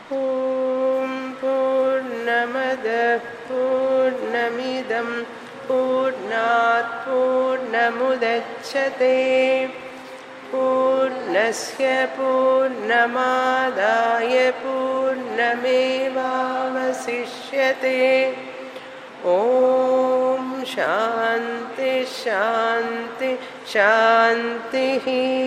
ॐ पूर्णमदः पूर्णमिदं पूर्णात् पूर्णमुदच्छते पूर्णस्य पूर्णमादाय पूर्णमेवावशिष्यते ॐ शान्ति शान्ति శాంతిః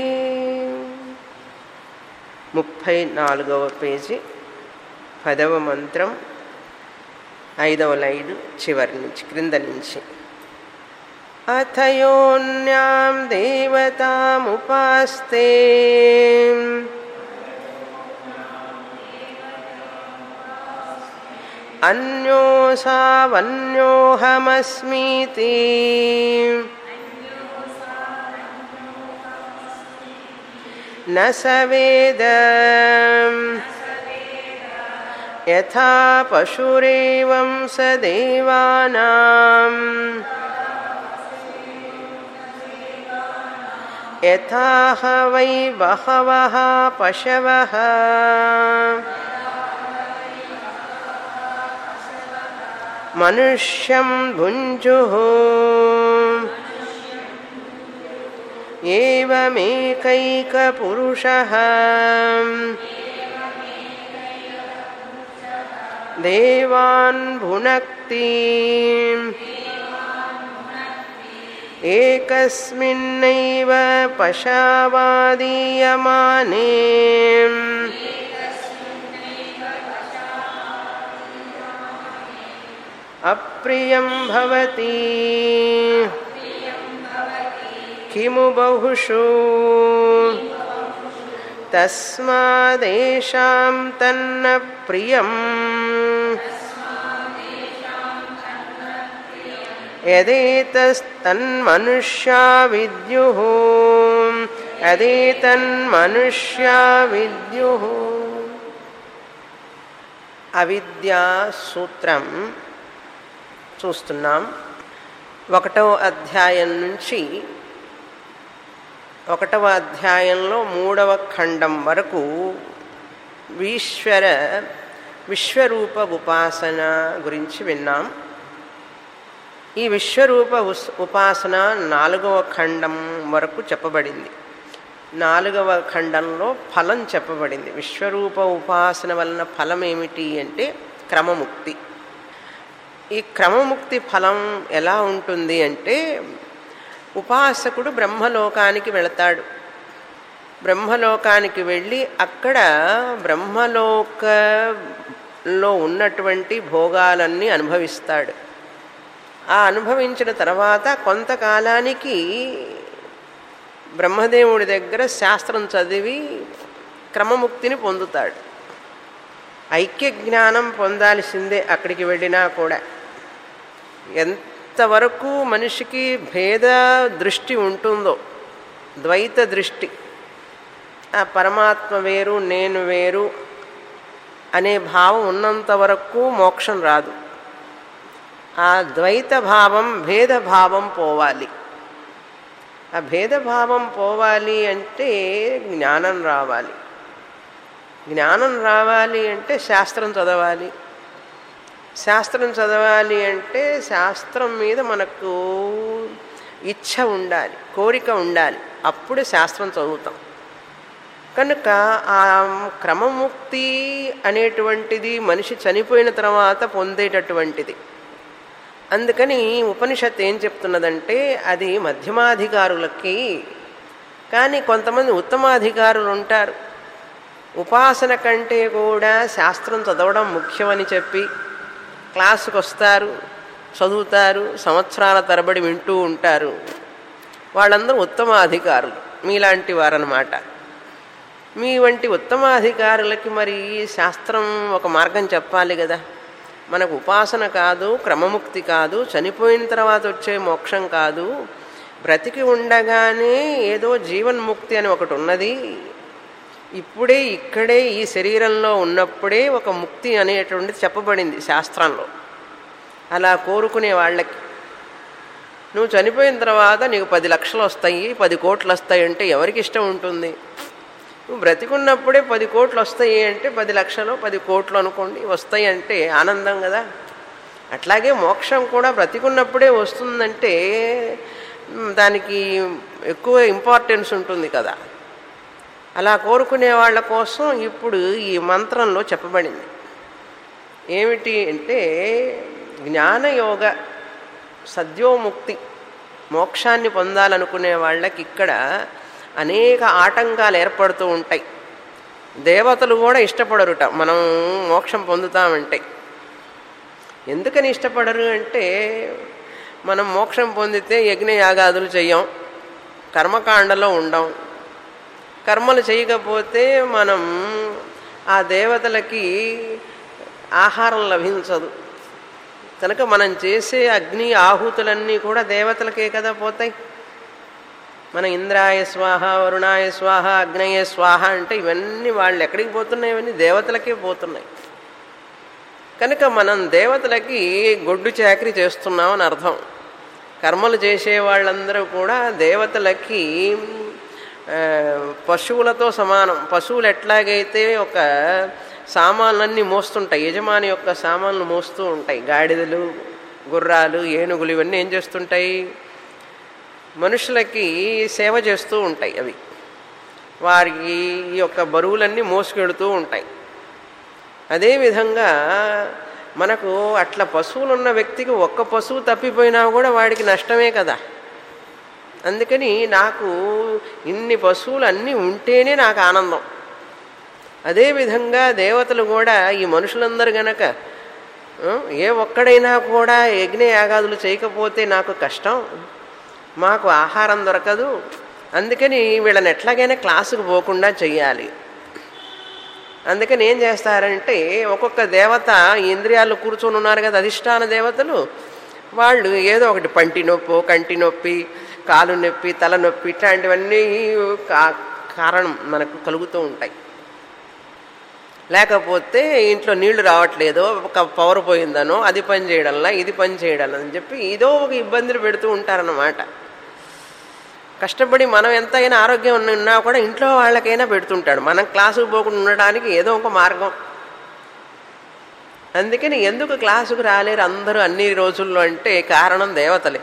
ముప్పై నాలుగవ పేజీ పదవ మంత్రం ఐదవ లైను చివరి నుంచి క్రింద నుంచి అథయోన్యాం దేవతాముపాస్తే అన్యోసావన్యోహమస్మీతి न स वेद यथा पशुरेवं स देवानां यथा ह वै बहवः पशवः मनुष्यं भुञ्जुः एवमेकैकपुरुषः देवान् भुनक्ति एकस्मिन्नैव पशावादीयमाने अप्रियं भवति किमु बहुषु तस्मादेषां तन्न प्रियम् यदेतस्तन्मनुष्या विद्युः यदेतन्मनुष्या विद्युः అవిద్యా సూత్రం చూస్తున్నాం ఒకటవ అధ్యాయం నుంచి ఒకటవ అధ్యాయంలో మూడవ ఖండం వరకు ఈశ్వర విశ్వరూప ఉపాసన గురించి విన్నాం ఈ విశ్వరూప ఉపాసన నాలుగవ ఖండం వరకు చెప్పబడింది నాలుగవ ఖండంలో ఫలం చెప్పబడింది విశ్వరూప ఉపాసన వలన ఫలం ఏమిటి అంటే క్రమముక్తి ఈ క్రమముక్తి ఫలం ఎలా ఉంటుంది అంటే ఉపాసకుడు బ్రహ్మలోకానికి వెళతాడు బ్రహ్మలోకానికి వెళ్ళి అక్కడ బ్రహ్మలోకలో ఉన్నటువంటి భోగాలన్నీ అనుభవిస్తాడు ఆ అనుభవించిన తర్వాత కొంతకాలానికి బ్రహ్మదేవుడి దగ్గర శాస్త్రం చదివి క్రమముక్తిని పొందుతాడు ఐక్య జ్ఞానం పొందాల్సిందే అక్కడికి వెళ్ళినా కూడా ఎంతవరకు మనిషికి భేద దృష్టి ఉంటుందో ద్వైత దృష్టి ఆ పరమాత్మ వేరు నేను వేరు అనే భావం ఉన్నంత వరకు మోక్షం రాదు ఆ ద్వైత భావం భేదభావం పోవాలి ఆ భేదభావం పోవాలి అంటే జ్ఞానం రావాలి జ్ఞానం రావాలి అంటే శాస్త్రం చదవాలి శాస్త్రం చదవాలి అంటే శాస్త్రం మీద మనకు ఇచ్ఛ ఉండాలి కోరిక ఉండాలి అప్పుడు శాస్త్రం చదువుతాం కనుక ఆ క్రమముక్తి అనేటువంటిది మనిషి చనిపోయిన తర్వాత పొందేటటువంటిది అందుకని ఉపనిషత్ ఏం చెప్తున్నదంటే అది మధ్యమాధికారులకి కానీ కొంతమంది ఉత్తమాధికారులు ఉంటారు ఉపాసన కంటే కూడా శాస్త్రం చదవడం ముఖ్యమని చెప్పి క్లాసుకు వస్తారు చదువుతారు సంవత్సరాల తరబడి వింటూ ఉంటారు వాళ్ళందరూ ఉత్తమాధికారులు మీలాంటి వారనమాట మీ వంటి ఉత్తమాధికారులకి మరి శాస్త్రం ఒక మార్గం చెప్పాలి కదా మనకు ఉపాసన కాదు క్రమముక్తి కాదు చనిపోయిన తర్వాత వచ్చే మోక్షం కాదు బ్రతికి ఉండగానే ఏదో జీవన్ముక్తి అని ఒకటి ఉన్నది ఇప్పుడే ఇక్కడే ఈ శరీరంలో ఉన్నప్పుడే ఒక ముక్తి అనేటువంటిది చెప్పబడింది శాస్త్రంలో అలా కోరుకునే వాళ్ళకి నువ్వు చనిపోయిన తర్వాత నీకు పది లక్షలు వస్తాయి పది కోట్లు వస్తాయి అంటే ఎవరికి ఇష్టం ఉంటుంది నువ్వు బ్రతికున్నప్పుడే పది కోట్లు వస్తాయి అంటే పది లక్షలు పది కోట్లు అనుకోండి వస్తాయి అంటే ఆనందం కదా అట్లాగే మోక్షం కూడా బ్రతికున్నప్పుడే వస్తుందంటే మ్, దానికి ఎక్కువ ఇంపార్టెన్స్ ఉంటుంది కదా అలా కోరుకునే వాళ్ళ కోసం ఇప్పుడు ఈ మంత్రంలో చెప్పబడింది ఏమిటి అంటే జ్ఞానయోగ సద్యోముక్తి మోక్షాన్ని పొందాలనుకునే వాళ్ళకి ఇక్కడ అనేక ఆటంకాలు ఏర్పడుతూ ఉంటాయి దేవతలు కూడా ఇష్టపడరుట మనం మోక్షం పొందుతామంటే ఎందుకని ఇష్టపడరు అంటే మనం మోక్షం పొందితే యజ్ఞయాగాదులు చెయ్యం కర్మకాండలో ఉండం కర్మలు చేయకపోతే మనం ఆ దేవతలకి ఆహారం లభించదు కనుక మనం చేసే అగ్ని ఆహుతులన్నీ కూడా దేవతలకే కదా పోతాయి మన ఇంద్రాయ స్వాహ వరుణాయ స్వాహ అగ్నయ స్వాహ అంటే ఇవన్నీ వాళ్ళు ఎక్కడికి పోతున్నాయి ఇవన్నీ దేవతలకే పోతున్నాయి కనుక మనం దేవతలకి గొడ్డు చాకరీ చేస్తున్నాం అని అర్థం కర్మలు చేసే వాళ్ళందరూ కూడా దేవతలకి ఆ, పశువులతో సమానం పశువులు ఎట్లాగైతే ఒక సామాన్లన్నీ మోస్తుంటాయి యజమాని యొక్క సామాన్లు మోస్తూ ఉంటాయి గాడిదలు గుర్రాలు ఏనుగులు ఇవన్నీ ఏం చేస్తుంటాయి మనుషులకి సేవ చేస్తూ ఉంటాయి అవి వారికి ఈ యొక్క బరువులన్నీ మోసుకెడుతూ ఉంటాయి అదేవిధంగా మనకు అట్లా పశువులు ఉన్న వ్యక్తికి ఒక్క పశువు తప్పిపోయినా కూడా వాడికి నష్టమే కదా అందుకని నాకు ఇన్ని పశువులు అన్నీ ఉంటేనే నాకు ఆనందం అదేవిధంగా దేవతలు కూడా ఈ మనుషులందరూ గనక ఆ, ఏ ఒక్కడైనా కూడా యజ్ఞ యాగాదులు చేయకపోతే నాకు కష్టం మాకు ఆహారం దొరకదు అందుకని వీళ్ళని ఎట్లాగైనా క్లాసుకు పోకుండా చెయ్యాలి అందుకని ఏం చేస్తారంటే ఒక్కొక్క దేవత ఈ ఇంద్రియాలు కూర్చొని ఉన్నారు కదా అధిష్టాన దేవతలు వాళ్ళు ఏదో ఒకటి పంటి నొప్పి కంటి నొప్పి కాలు నొప్పి తల నొప్పి ఇట్లాంటివన్నీ కా- కారణం మనకు కలుగుతూ ఉంటాయి లేకపోతే ఇంట్లో నీళ్లు రావట్లేదో ఒక పవర్ పోయిందనో అది పని చేయడంలా ఇది పని చేయడం అని చెప్పి ఏదో ఒక ఇబ్బందులు పెడుతూ ఉంటారన్నమాట కష్టపడి మనం ఎంతైనా ఆరోగ్యం ఉన్న- ఉన్నా కూడా ఇంట్లో వాళ్ళకైనా పెడుతుంటాడు మనం క్లాసుకు పోకుండా ఉండడానికి ఏదో ఒక మార్గం అందుకని ఎందుకు క్లాసుకు రాలేరు అందరూ అన్ని రోజుల్లో అంటే కారణం దేవతలే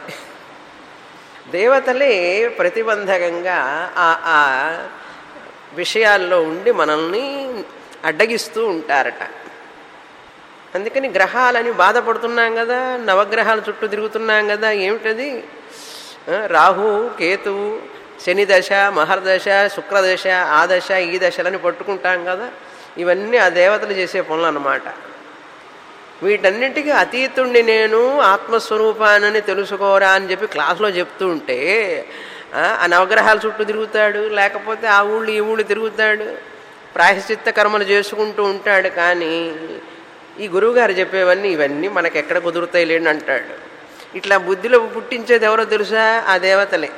దేవతలే ప్రతిబంధకంగా ఆ ఆ విషయాల్లో ఉండి మనల్ని అడ్డగిస్తూ ఉంటారట అందుకని గ్రహాలని బాధపడుతున్నాం కదా నవగ్రహాల చుట్టూ తిరుగుతున్నాం కదా ఏమిటది ఆ, రాహు కేతువు శని దశ మహర్దశ శుక్రదశ ఆ దశ ఈ దశలని పట్టుకుంటాం కదా ఇవన్నీ ఆ దేవతలు చేసే పనులు అన్నమాట వీటన్నిటికీ అతీతుణ్ణి నేను ఆత్మస్వరూపానని తెలుసుకోరా అని చెప్పి క్లాసులో చెప్తూ ఉంటే ఆ, ఆ నవగ్రహాల చుట్టూ తిరుగుతాడు లేకపోతే ఆ ఊళ్ళు ఈ ఊళ్ళు తిరుగుతాడు ప్రాయశ్చిత్త కర్మలు చేసుకుంటూ ఉంటాడు కానీ ఈ గురువుగారు చెప్పేవన్నీ ఇవన్నీ మనకు ఎక్కడ కుదురుతాయి లేని అంటాడు ఇట్లా బుద్ధిలో పుట్టించేది ఎవరో తెలుసా ఆ దేవతలే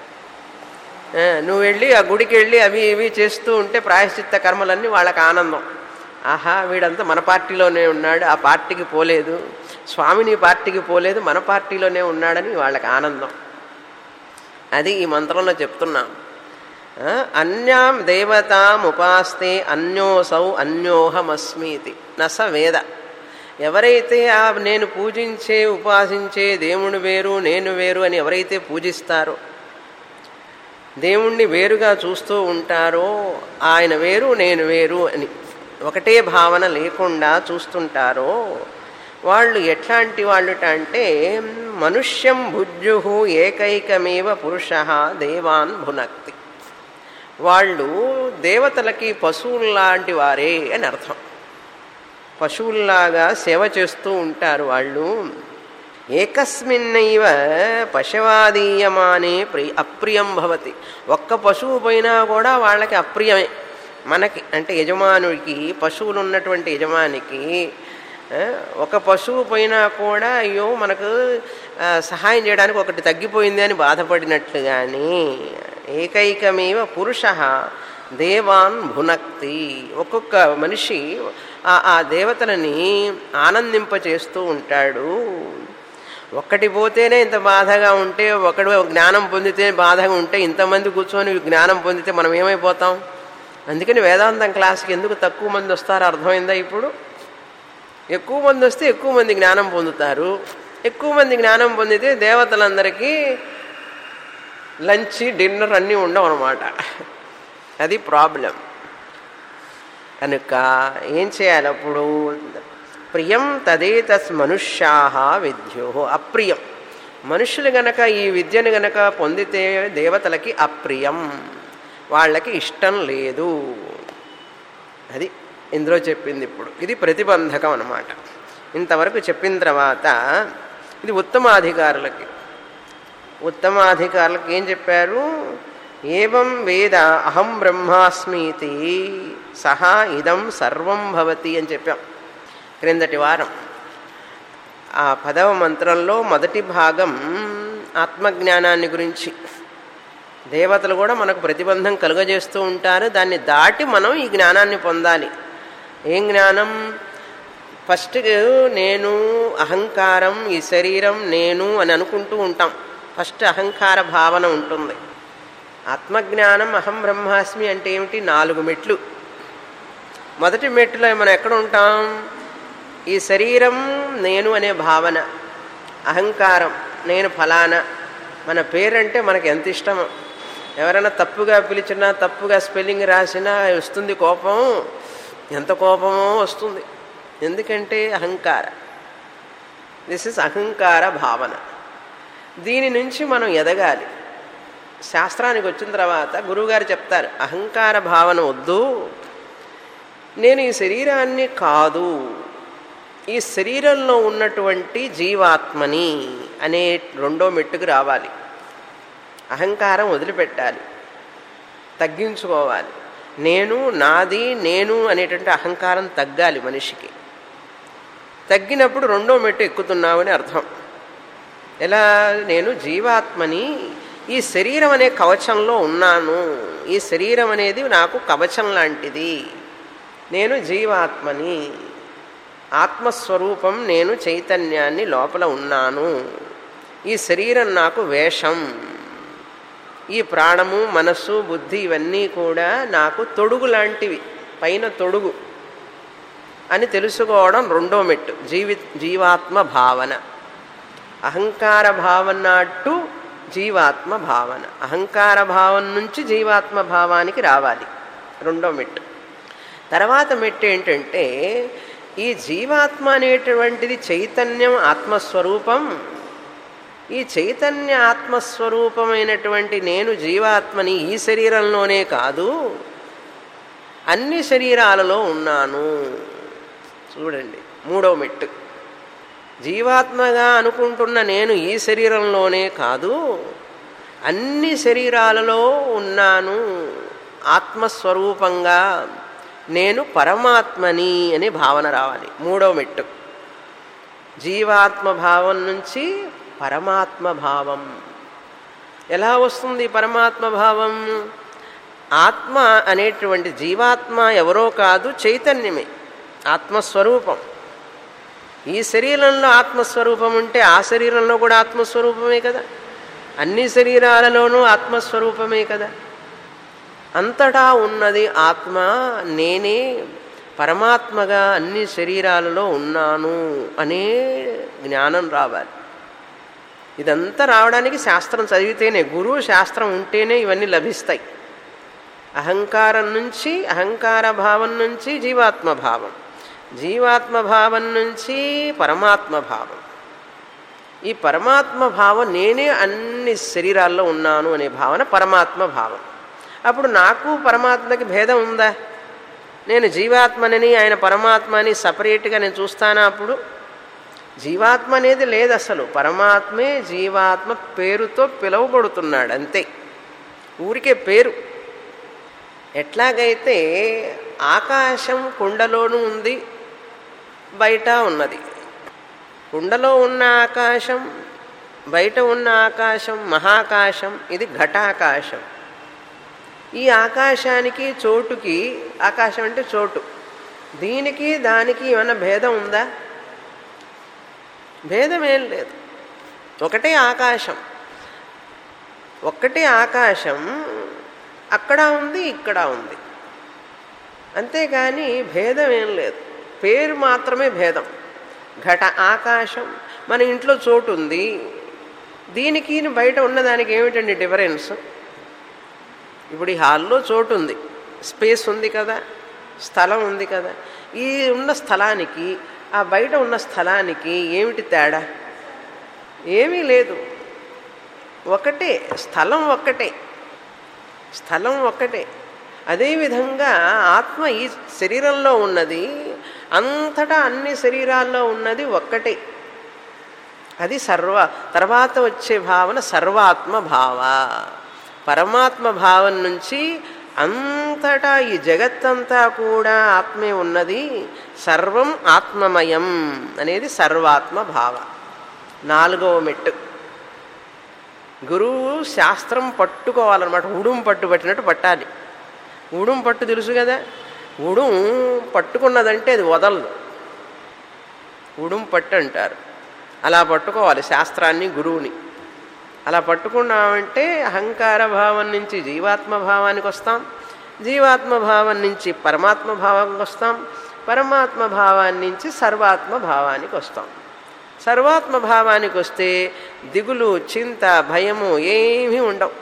ఆ, నువ్వు వెళ్ళి ఆ గుడికి వెళ్ళి అవి ఇవి చేస్తూ ఉంటే ప్రాయశ్చిత్త కర్మలన్నీ వాళ్ళకి ఆనందం ఆహా వీడంతా మన పార్టీలోనే ఉన్నాడు ఆ పార్టీకి పోలేదు స్వామిని పార్టీకి పోలేదు మన పార్టీలోనే ఉన్నాడని వాళ్ళకి ఆనందం అది ఈ మంత్రంలో చెప్తున్నాం ఆ, అన్యాం దేవతాం ఉపాస్తే అన్యోసౌ అన్యోహమస్మీతి నస వేద ఎవరైతే ఆ నేను పూజించే ఉపాసించే దేవుడు వేరు నేను వేరు అని ఎవరైతే పూజిస్తారో దేవుణ్ణి వేరుగా చూస్తూ ఉంటారో ఆయన వేరు నేను వేరు అని ఒకటే భావన లేకుండా చూస్తుంటారో వాళ్ళు ఎట్లాంటి వాళ్ళుట అంటే మనుష్యం భుజ్యు ఏకైకమేవ పురుష దేవాన్ భునక్తి వాళ్ళు దేవతలకి పశువుల్లాంటి వారే అని అర్థం పశువుల్లాగా సేవ చేస్తూ ఉంటారు వాళ్ళు ఏకస్మిన్నైవ పశవాదీయమానే ప్రి అప్రియం భవతి ఒక్క పశువు పోయినా కూడా వాళ్ళకి అప్రియమే మనకి అంటే యజమానుడికి పశువులు ఉన్నటువంటి యజమానికి ఆ, ఒక పశువు పోయినా కూడా అయ్యో మనకు ఆ, సహాయం చేయడానికి ఒకటి తగ్గిపోయింది అని బాధపడినట్లు కానీ ఏకైకమేవ పురుష దేవాన్ భునక్తి ఒక్కొక్క మనిషి ఆ ఆ దేవతలని ఆనందింపచేస్తూ ఉంటాడు ఒక్కటి పోతేనే ఇంత బాధగా ఉంటే ఒకడు జ్ఞానం పొందితే బాధగా ఉంటే ఇంతమంది కూర్చొని జ్ఞానం పొందితే మనం ఏమైపోతాం అందుకని వేదాంతం క్లాస్కి ఎందుకు తక్కువ మంది వస్తారో అర్థమైందా ఇప్పుడు ఎక్కువ మంది వస్తే ఎక్కువ మంది జ్ఞానం పొందుతారు ఎక్కువ మంది జ్ఞానం పొందితే దేవతలందరికీ లంచ్ డిన్నర్ అన్నీ ఉండవు అనమాట అది ప్రాబ్లం కనుక ఏం చేయాలి అప్పుడు ప్రియం తదేతస్ మనుష్యా విద్యో అప్రియం మనుషులు గనక ఈ విద్యను గనక పొందితే దేవతలకి అప్రియం వాళ్ళకి ఇష్టం లేదు అది ఇందులో చెప్పింది ఇప్పుడు ఇది ప్రతిబంధకం అన్నమాట ఇంతవరకు చెప్పిన తర్వాత ఇది ఉత్తమాధికారులకి ఉత్తమాధికారులకు ఏం చెప్పారు ఏవం వేద అహం బ్రహ్మాస్మీతి సహా ఇదం సర్వం భవతి అని చెప్పాం క్రిందటి వారం ఆ పదవ మంత్రంలో మొదటి భాగం ఆత్మజ్ఞానాన్ని గురించి దేవతలు కూడా మనకు ప్రతిబంధం కలుగజేస్తూ ఉంటారు దాన్ని దాటి మనం ఈ జ్ఞానాన్ని పొందాలి ఏం జ్ఞానం ఫస్ట్ నేను అహంకారం ఈ శరీరం నేను అని అనుకుంటూ ఉంటాం ఫస్ట్ అహంకార భావన ఉంటుంది ఆత్మజ్ఞానం అహం బ్రహ్మాస్మి అంటే ఏమిటి నాలుగు మెట్లు మొదటి మెట్టులో మనం ఎక్కడ ఉంటాం ఈ శరీరం నేను అనే భావన అహంకారం నేను ఫలానా మన పేరంటే మనకి ఎంత ఇష్టమో ఎవరైనా తప్పుగా పిలిచినా తప్పుగా స్పెల్లింగ్ రాసినా వస్తుంది కోపం ఎంత కోపమో వస్తుంది ఎందుకంటే అహంకార దిస్ ఇస్ అహంకార భావన దీని నుంచి మనం ఎదగాలి శాస్త్రానికి వచ్చిన తర్వాత గురువుగారు చెప్తారు అహంకార భావన వద్దు నేను ఈ శరీరాన్ని కాదు ఈ శరీరంలో ఉన్నటువంటి జీవాత్మని అనే రెండో మెట్టుకు రావాలి అహంకారం వదిలిపెట్టాలి తగ్గించుకోవాలి నేను నాది నేను అనేటువంటి అహంకారం తగ్గాలి మనిషికి తగ్గినప్పుడు రెండో మెట్టు ఎక్కుతున్నామని అర్థం ఎలా నేను జీవాత్మని ఈ శరీరం అనే కవచంలో ఉన్నాను ఈ శరీరం అనేది నాకు కవచం లాంటిది నేను జీవాత్మని ఆత్మస్వరూపం నేను చైతన్యాన్ని లోపల ఉన్నాను ఈ శరీరం నాకు వేషం ఈ ప్రాణము మనస్సు బుద్ధి ఇవన్నీ కూడా నాకు తొడుగు లాంటివి పైన తొడుగు అని తెలుసుకోవడం రెండో మెట్టు జీవి జీవాత్మ భావన అహంకార భావన టు జీవాత్మ భావన అహంకార భావన నుంచి జీవాత్మ భావానికి రావాలి రెండో మెట్టు తర్వాత మెట్టు ఏంటంటే ఈ జీవాత్మ అనేటువంటిది చైతన్యం ఆత్మస్వరూపం ఈ చైతన్య ఆత్మస్వరూపమైనటువంటి నేను జీవాత్మని ఈ శరీరంలోనే కాదు అన్ని శరీరాలలో ఉన్నాను చూడండి మూడో మెట్టు జీవాత్మగా అనుకుంటున్న నేను ఈ శరీరంలోనే కాదు అన్ని శరీరాలలో ఉన్నాను ఆత్మస్వరూపంగా నేను పరమాత్మని అనే భావన రావాలి మూడో మెట్టు జీవాత్మ భావం నుంచి పరమాత్మ భావం ఎలా వస్తుంది పరమాత్మ భావం ఆత్మ అనేటువంటి జీవాత్మ ఎవరో కాదు చైతన్యమే ఆత్మస్వరూపం ఈ శరీరంలో ఆత్మస్వరూపం ఉంటే ఆ శరీరంలో కూడా ఆత్మస్వరూపమే కదా అన్ని శరీరాలలోనూ ఆత్మస్వరూపమే కదా అంతటా ఉన్నది ఆత్మ నేనే పరమాత్మగా అన్ని శరీరాలలో ఉన్నాను అనే జ్ఞానం రావాలి ఇదంతా రావడానికి శాస్త్రం చదివితేనే గురువు శాస్త్రం ఉంటేనే ఇవన్నీ లభిస్తాయి అహంకారం నుంచి అహంకార భావం నుంచి జీవాత్మ భావం జీవాత్మ భావం నుంచి పరమాత్మ భావం ఈ పరమాత్మ భావం నేనే అన్ని శరీరాల్లో ఉన్నాను అనే భావన పరమాత్మ భావం అప్పుడు నాకు పరమాత్మకి భేదం ఉందా నేను జీవాత్మనని ఆయన పరమాత్మ అని సపరేట్గా నేను చూస్తానా అప్పుడు జీవాత్మ అనేది లేదు అసలు పరమాత్మే జీవాత్మ పేరుతో పిలువబడుతున్నాడు అంతే ఊరికే పేరు ఎట్లాగైతే ఆకాశం కుండలోనూ ఉంది బయట ఉన్నది కుండలో ఉన్న ఆకాశం బయట ఉన్న ఆకాశం మహాకాశం ఇది ఘటాకాశం ఈ ఆకాశానికి చోటుకి ఆకాశం అంటే చోటు దీనికి దానికి ఏమైనా భేదం ఉందా భేదం ఏం లేదు ఒకటే ఆకాశం ఒక్కటే ఆకాశం అక్కడ ఉంది ఇక్కడ ఉంది అంతేగాని భేదం ఏం లేదు పేరు మాత్రమే భేదం ఘట ఆకాశం మన ఇంట్లో చోటు ఉంది దీనికి బయట ఉన్నదానికి ఏమిటండి డిఫరెన్స్ ఇప్పుడు ఈ హాల్లో చోటు ఉంది స్పేస్ ఉంది కదా స్థలం ఉంది కదా ఈ ఉన్న స్థలానికి ఆ బయట ఉన్న స్థలానికి ఏమిటి తేడా ఏమీ లేదు ఒకటే స్థలం ఒక్కటే స్థలం ఒక్కటే అదేవిధంగా ఆత్మ ఈ శరీరంలో ఉన్నది అంతటా అన్ని శరీరాల్లో ఉన్నది ఒక్కటే అది సర్వ తర్వాత వచ్చే భావన సర్వాత్మ భావ పరమాత్మ భావం నుంచి అంతటా ఈ జగత్తంతా కూడా ఆత్మే ఉన్నది సర్వం ఆత్మమయం అనేది సర్వాత్మ భావ నాలుగవ మెట్టు గురువు శాస్త్రం పట్టుకోవాలన్నమాట ఉడుం పట్టు పట్టినట్టు పట్టాలి ఉడుం పట్టు తెలుసు కదా ఉడుం పట్టుకున్నదంటే అది వదలదు ఉడుం పట్టు అంటారు అలా పట్టుకోవాలి శాస్త్రాన్ని గురువుని అలా పట్టుకున్నామంటే అహంకార భావం నుంచి జీవాత్మ భావానికి వస్తాం జీవాత్మ భావం నుంచి పరమాత్మ భావానికి వస్తాం పరమాత్మ భావాన్ని నుంచి సర్వాత్మ భావానికి వస్తాం సర్వాత్మ భావానికి వస్తే దిగులు చింత భయము ఏమీ ఉండవు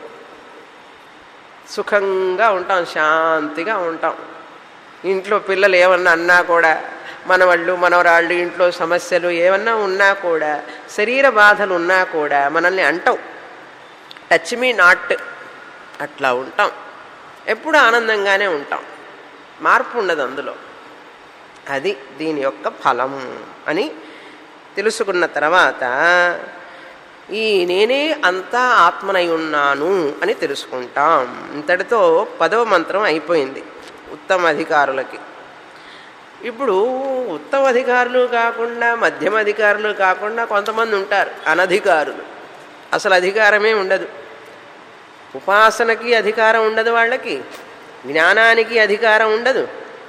సుఖంగా ఉంటాం శాంతిగా ఉంటాం ఇంట్లో పిల్లలు ఏమన్నా అన్నా కూడా మనవాళ్ళు మనవరాళ్ళు ఇంట్లో సమస్యలు ఏమన్నా ఉన్నా కూడా శరీర బాధలు ఉన్నా కూడా మనల్ని అంటాం టచ్ మీ నాట్ అట్లా ఉంటాం ఎప్పుడు ఆనందంగానే ఉంటాం మార్పు ఉండదు అందులో అది దీని యొక్క ఫలం అని తెలుసుకున్న తర్వాత ఈ నేనే అంతా ఆత్మనై ఉన్నాను అని తెలుసుకుంటాం ఇంతటితో పదవ మంత్రం అయిపోయింది ఉత్తమ అధికారులకి ఇప్పుడు ఉత్తమ అధికారులు కాకుండా మధ్యమ అధికారులు కాకుండా కొంతమంది ఉంటారు అనధికారులు అసలు అధికారమే ఉండదు ఉపాసనకి అధికారం ఉండదు వాళ్ళకి జ్ఞానానికి అధికారం ఉండదు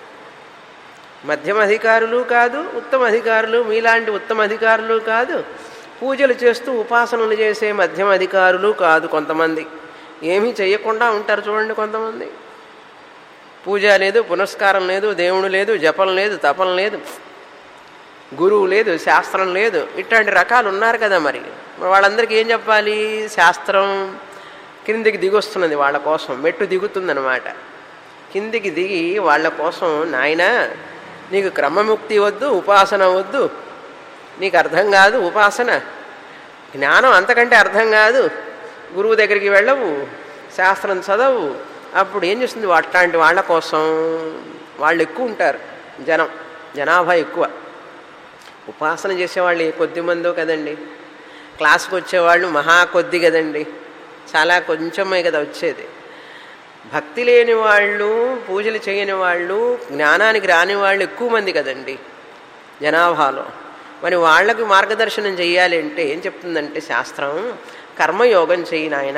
మధ్యమ అధికారులు కాదు ఉత్తమ అధికారులు మీలాంటి ఉత్తమ అధికారులు కాదు పూజలు చేస్తూ ఉపాసనలు చేసే మధ్యమ అధికారులు కాదు కొంతమంది ఏమీ చేయకుండా ఉంటారు చూడండి కొంతమంది పూజ లేదు పునస్కారం లేదు దేవుడు లేదు జపం లేదు తపం లేదు గురువు లేదు శాస్త్రం లేదు ఇట్లాంటి రకాలు ఉన్నారు కదా మరి వాళ్ళందరికీ ఏం చెప్పాలి శాస్త్రం కిందికి దిగొస్తున్నది వాళ్ళ కోసం మెట్టు దిగుతుందనమాట కిందికి దిగి వాళ్ళ కోసం నాయన నీకు క్రమముక్తి వద్దు ఉపాసన వద్దు నీకు అర్థం కాదు ఉపాసన జ్ఞానం అంతకంటే అర్థం కాదు గురువు దగ్గరికి వెళ్ళవు శాస్త్రం చదవు అప్పుడు ఏం చేస్తుంది అట్లాంటి వాళ్ళ కోసం వాళ్ళు ఎక్కువ ఉంటారు జనం జనాభా ఎక్కువ ఉపాసన చేసేవాళ్ళు కొద్ది మందో కదండి క్లాస్కి వచ్చేవాళ్ళు మహా కొద్ది కదండి చాలా కొంచెమే కదా వచ్చేది భక్తి లేని వాళ్ళు పూజలు చేయని వాళ్ళు జ్ఞానానికి రాని వాళ్ళు ఎక్కువ మంది కదండి జనాభాలో మరి వాళ్ళకి మార్గదర్శనం చెయ్యాలి అంటే ఏం చెప్తుందంటే శాస్త్రం కర్మయోగం చెయ్యి నాయన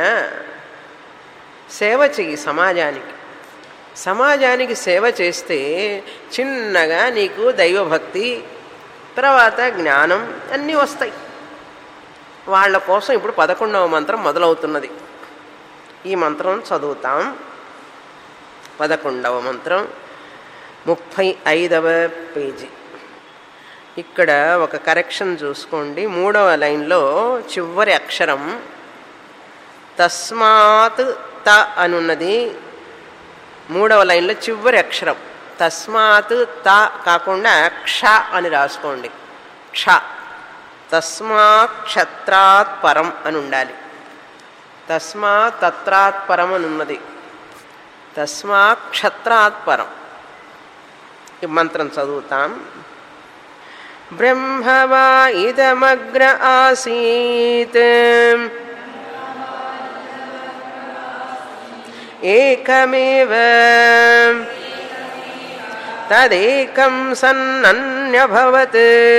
సేవ చెయ్యి సమాజానికి సమాజానికి సేవ చేస్తే చిన్నగా నీకు దైవభక్తి తర్వాత జ్ఞానం అన్నీ వస్తాయి వాళ్ళ కోసం ఇప్పుడు పదకొండవ మంత్రం మొదలవుతున్నది ఈ మంత్రం చదువుతాం పదకొండవ మంత్రం ముప్పై ఐదవ పేజీ ఇక్కడ ఒక కరెక్షన్ చూసుకోండి మూడవ లైన్లో చివరి అక్షరం తస్మాత్ త అని ఉన్నది మూడవ లైన్లో చివరి అక్షరం తస్మాత్ త కాకుండా క్ష అని రాసుకోండి క్ష తస్మాత్ క్షత్రాత్ పరం అని ఉండాలి తస్మాత్ తత్రాత్ పరం అని ఉన్నది తస్మాత్ క్షత్రాత్ పరం ఈ మంత్రం చదువుతాం బ్రహ్మవా ఇదమగ్ర ఆసీత్ ఏకమేవ తదేకం సన్నన్యభవత్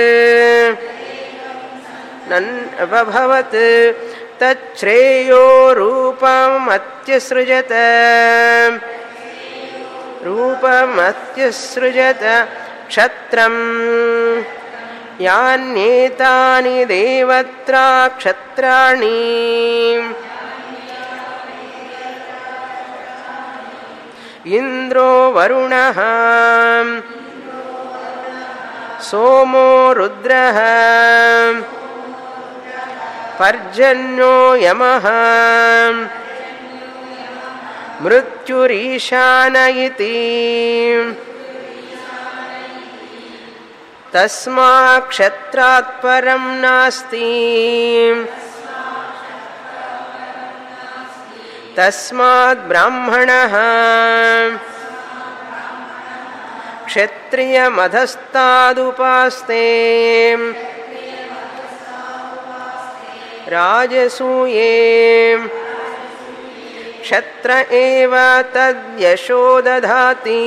నన్యభవత్ తచ్ఛ్రేయో రూపమత్యసృజత రూపమత్యసృజత క్షత్రం యాన్యేతాని దేవత్రా క్షత్రాణి ఇంద్రో వరుణ సోమో రుద్ర పర్జన్యో యమ మృత్యురీశాన ఇతి తస్మా క్షత్రాత్ పరం నాస్తి తస్మాత్ బ్రాహ్మణ క్షత్రియమధస్తాదుపాస్తే రాజసూయే క్షత్ర ఏవ తద్యశో దధాతి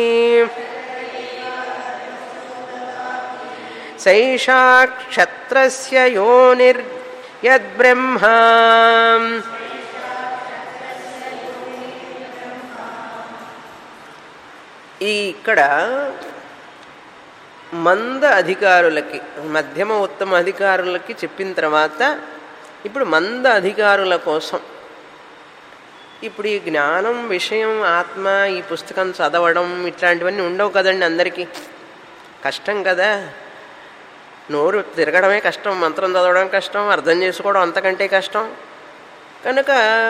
సైషా క్షత్రస్య యోనిర్ యద్బ్రహ్మ ఈ ఇక్కడ మంద అధికారులకి మధ్యమ ఉత్తమ అధికారులకి చెప్పిన తర్వాత ఇప్పుడు మంద అధికారుల కోసం ఇప్పుడు ఈ జ్ఞానం విషయం ఆత్మ ఈ పుస్తకం చదవడం ఇట్లాంటివన్నీ ఉండవు కదండి అందరికీ కష్టం కదా నోరు తిరగడమే కష్టం మంత్రం చదవడం కష్టం అర్థం చేసుకోవడం అంతకంటే కష్టం కనుక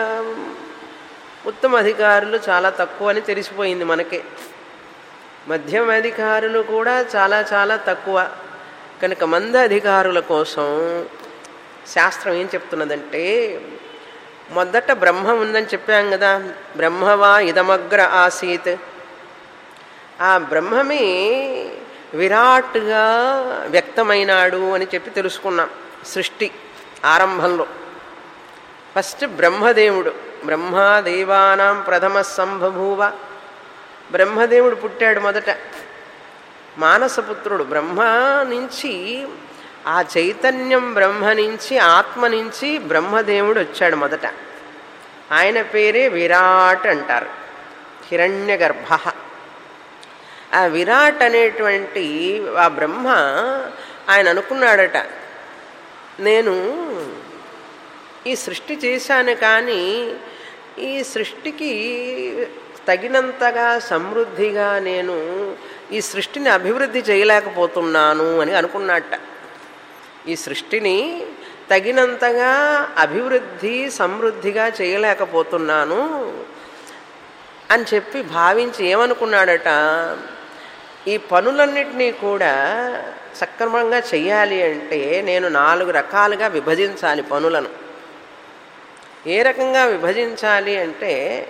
ఉత్తమ అధికారులు చాలా తక్కువ అని తెలిసిపోయింది మనకే మధ్యమ అధికారులు కూడా చాలా చాలా తక్కువ కనుక మంద అధికారుల కోసం శాస్త్రం ఏం చెప్తున్నదంటే మొదట బ్రహ్మ ఉందని చెప్పాం కదా బ్రహ్మవా ఇదమగ్ర ఆసీత్ ఆ బ్రహ్మమే విరాట్గా వ్యక్తమైనాడు అని చెప్పి తెలుసుకున్నాం సృష్టి ఆరంభంలో ఫస్ట్ బ్రహ్మదేవుడు బ్రహ్మదేవానాం ప్రథమ సంభభూవ బ్రహ్మదేవుడు పుట్టాడు మొదట మానసపుత్రుడు బ్రహ్మ నుంచి ఆ చైతన్యం బ్రహ్మ నుంచి ఆత్మ నుంచి బ్రహ్మదేవుడు వచ్చాడు మొదట ఆయన పేరే విరాట్ అంటారు హిరణ్య గర్భ ఆ విరాట్ అనేటువంటి ఆ బ్రహ్మ ఆయన అనుకున్నాడట నేను ఈ సృష్టి చేశాను కానీ ఈ సృష్టికి తగినంతగా సమృద్ధిగా నేను ఈ సృష్టిని అభివృద్ధి చేయలేకపోతున్నాను అని అనుకున్నట్ట ఈ సృష్టిని తగినంతగా అభివృద్ధి సమృద్ధిగా చేయలేకపోతున్నాను అని చెప్పి భావించి ఏమనుకున్నాడట ఈ పనులన్నిటినీ కూడా సక్రమంగా చెయ్యాలి అంటే నేను నాలుగు రకాలుగా విభజించాలి పనులను ఏ రకంగా విభజించాలి అంటే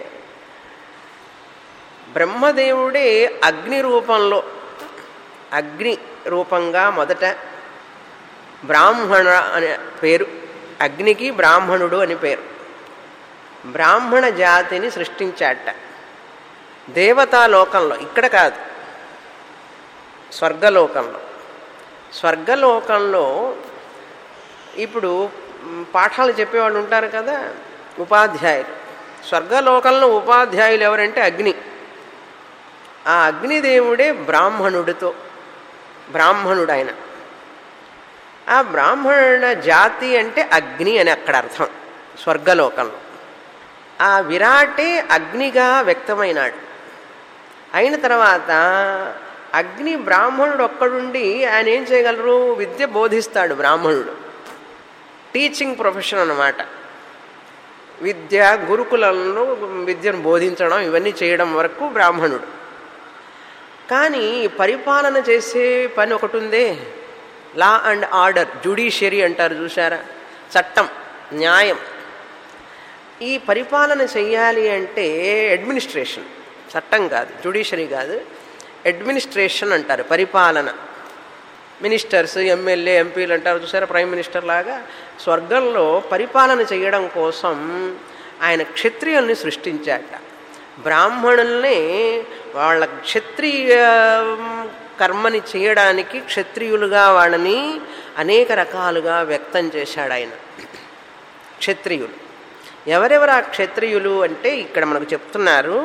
బ్రహ్మదేవుడే అగ్ని రూపంలో అగ్ని రూపంగా మొదట బ్రాహ్మణ అనే పేరు అగ్నికి బ్రాహ్మణుడు అని పేరు బ్రాహ్మణ జాతిని సృష్టించాట దేవతాలోకంలో ఇక్కడ కాదు స్వర్గలోకంలో స్వర్గలోకంలో ఇప్పుడు పాఠాలు చెప్పేవాళ్ళు ఉంటారు కదా ఉపాధ్యాయులు స్వర్గలోకంలో ఉపాధ్యాయులు ఎవరంటే అగ్ని ఆ అగ్నిదేవుడే బ్రాహ్మణుడితో బ్రాహ్మణుడు ఆయన ఆ బ్రాహ్మణ జాతి అంటే అగ్ని అని అక్కడ అర్థం స్వర్గలోకంలో ఆ విరాటే అగ్నిగా వ్యక్తమైనాడు అయిన తర్వాత అగ్ని బ్రాహ్మణుడు ఒక్కడుండి ఆయన ఏం చేయగలరు విద్య బోధిస్తాడు బ్రాహ్మణుడు టీచింగ్ ప్రొఫెషన్ అన్నమాట విద్య గురుకులంలో విద్యను బోధించడం ఇవన్నీ చేయడం వరకు బ్రాహ్మణుడు కానీ పరిపాలన చేసే పని ఒకటి ఉందే లా అండ్ ఆర్డర్ జ్యుడిషియరీ అంటారు చూసారా చట్టం న్యాయం ఈ పరిపాలన చెయ్యాలి అంటే అడ్మినిస్ట్రేషన్ చట్టం కాదు జ్యుడిషియరీ కాదు అడ్మినిస్ట్రేషన్ అంటారు పరిపాలన మినిస్టర్స్ ఎమ్మెల్యే ఎంపీలు అంటారు చూసారా ప్రైమ్ మినిస్టర్ లాగా స్వర్గంలో పరిపాలన చేయడం కోసం ఆయన క్షత్రియుల్ని సృష్టించాట బ్రాహ్మణుల్ని వాళ్ళ క్షత్రియ కర్మని చేయడానికి క్షత్రియులుగా వాళ్ళని అనేక రకాలుగా వ్యక్తం చేశాడు ఆయన క్షత్రియులు ఎవరెవరు ఆ క్షత్రియులు అంటే ఇక్కడ మనకు చెప్తున్నారు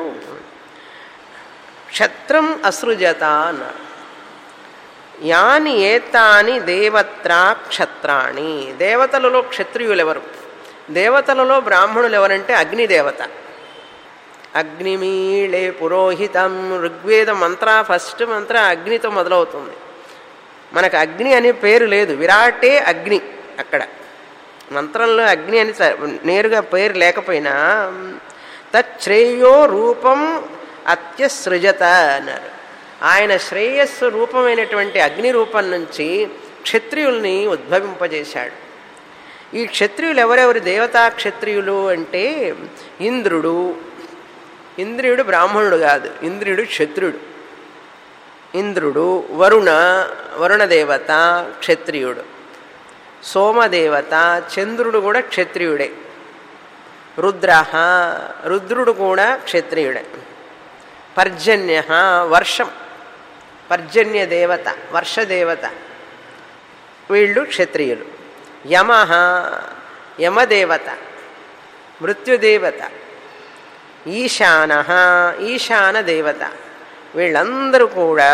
క్షత్రం అసృజత అన్నారు యాని ఏతాని దేవత్రా క్షత్రాణి దేవతలలో క్షత్రియులు ఎవరు దేవతలలో బ్రాహ్మణులు ఎవరంటే అగ్నిదేవత అగ్నిమీళే పురోహితం ఋగ్వేద మంత్ర ఫస్ట్ మంత్ర అగ్నితో మొదలవుతుంది మనకు అగ్ని అనే పేరు లేదు విరాటే అగ్ని అక్కడ మంత్రంలో అగ్ని అని స- నేరుగా పేరు లేకపోయినా తచ్శ్రేయో రూపం అత్యసృజత అన్నారు ఆయన శ్రేయస్సు రూపమైనటువంటి అగ్ని రూపం నుంచి క్షత్రియుల్ని ఉద్భవింపజేశాడు ఈ క్షత్రియులు ఎవరెవరు దేవతా క్షత్రియులు అంటే ఇంద్రుడు ఇంద్రియుడు బ్రాహ్మణుడు కాదు ఇంద్రియుడు క్షత్రియుడు ఇంద్రుడు వరుణ వరుణ దేవత క్షత్రియుడు సోమదేవత చంద్రుడు కూడా క్షత్రియుడే రుద్ర రుద్రుడు కూడా క్షత్రియుడే పర్జన్య వర్షం పర్జన్య దేవత వర్షదేవత వీళ్ళు క్షత్రియులు యమ యమదేవత మృత్యుదేవత ఈశాన ఈశాన దేవత వీళ్ళందరూ కూడా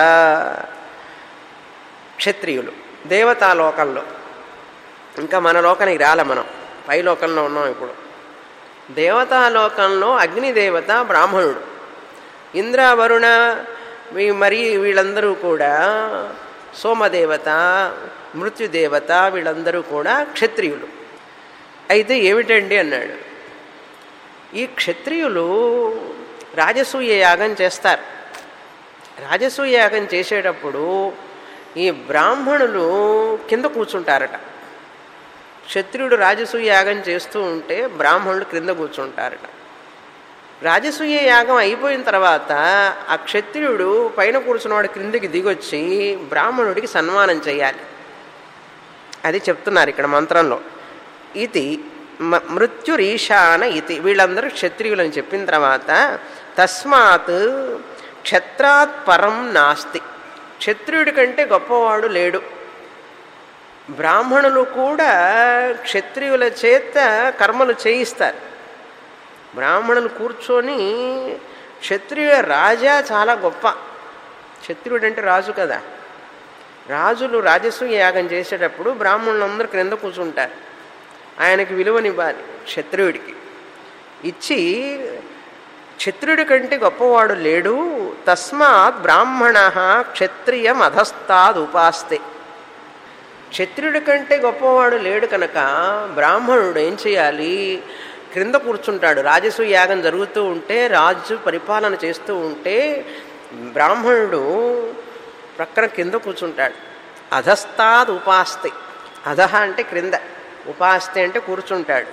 క్షత్రియులు దేవతాలోకంలో ఇంకా మన లోకానికి రాలే మనం పై లోకంలో ఉన్నాం ఇప్పుడు దేవతాలోకంలో అగ్నిదేవత బ్రాహ్మణుడు ఇంద్ర వరుణ వీ- మరి వీళ్ళందరూ కూడా సోమదేవత మృత్యుదేవత వీళ్ళందరూ కూడా క్షత్రియులు అయితే ఏమిటండి అన్నాడు ఈ క్షత్రియులు రాజసూయ యాగం చేస్తారు రాజసూయ యాగం చేసేటప్పుడు ఈ బ్రాహ్మణులు కింద కూర్చుంటారట క్షత్రియుడు రాజసూయ యాగం చేస్తూ ఉంటే బ్రాహ్మణులు క్రింద కూర్చుంటారట రాజసూయ యాగం అయిపోయిన తర్వాత ఆ క్షత్రియుడు పైన కూర్చున్నవాడు క్రిందికి దిగొచ్చి బ్రాహ్మణుడికి సన్మానం చేయాలి అది చెప్తున్నారు ఇక్కడ మంత్రంలో ఇది మ- మృత్యురీశాన ఇది వీళ్ళందరూ క్షత్రియులని చెప్పిన తర్వాత తస్మాత్ క్షత్రాత్ పరం నాస్తి క్షత్రియుడి కంటే గొప్పవాడు లేడు బ్రాహ్మణులు కూడా క్షత్రియుల చేత కర్మలు చేయిస్తారు బ్రాహ్మణులు కూర్చొని క్షత్రియ రాజా చాలా గొప్ప క్షత్రియుడు అంటే రాజు కదా రాజులు రాజసూయ యాగం చేసేటప్పుడు బ్రాహ్మణులందరూ క్రింద కూర్చుంటారు ఆయనకి విలువనివ్వాలి క్షత్రియుడికి ఇచ్చి క్షత్రియుడి కంటే గొప్పవాడు లేడు తస్మాత్ బ్రాహ్మణ క్షత్రియం అధస్తాద్ ఉపాస్తే క్షత్రియుడి కంటే గొప్పవాడు లేడు కనుక బ్రాహ్మణుడు ఏం చేయాలి క్రింద కూర్చుంటాడు రాజసూయ యాగం జరుగుతూ ఉంటే రాజు పరిపాలన చేస్తూ ఉంటే బ్రాహ్మణుడు ప్రక్కన కింద కూర్చుంటాడు అధస్తాద్ ఉపాస్తే అధహ అంటే క్రింద ఉపాస్తే అంటే కూర్చుంటాడు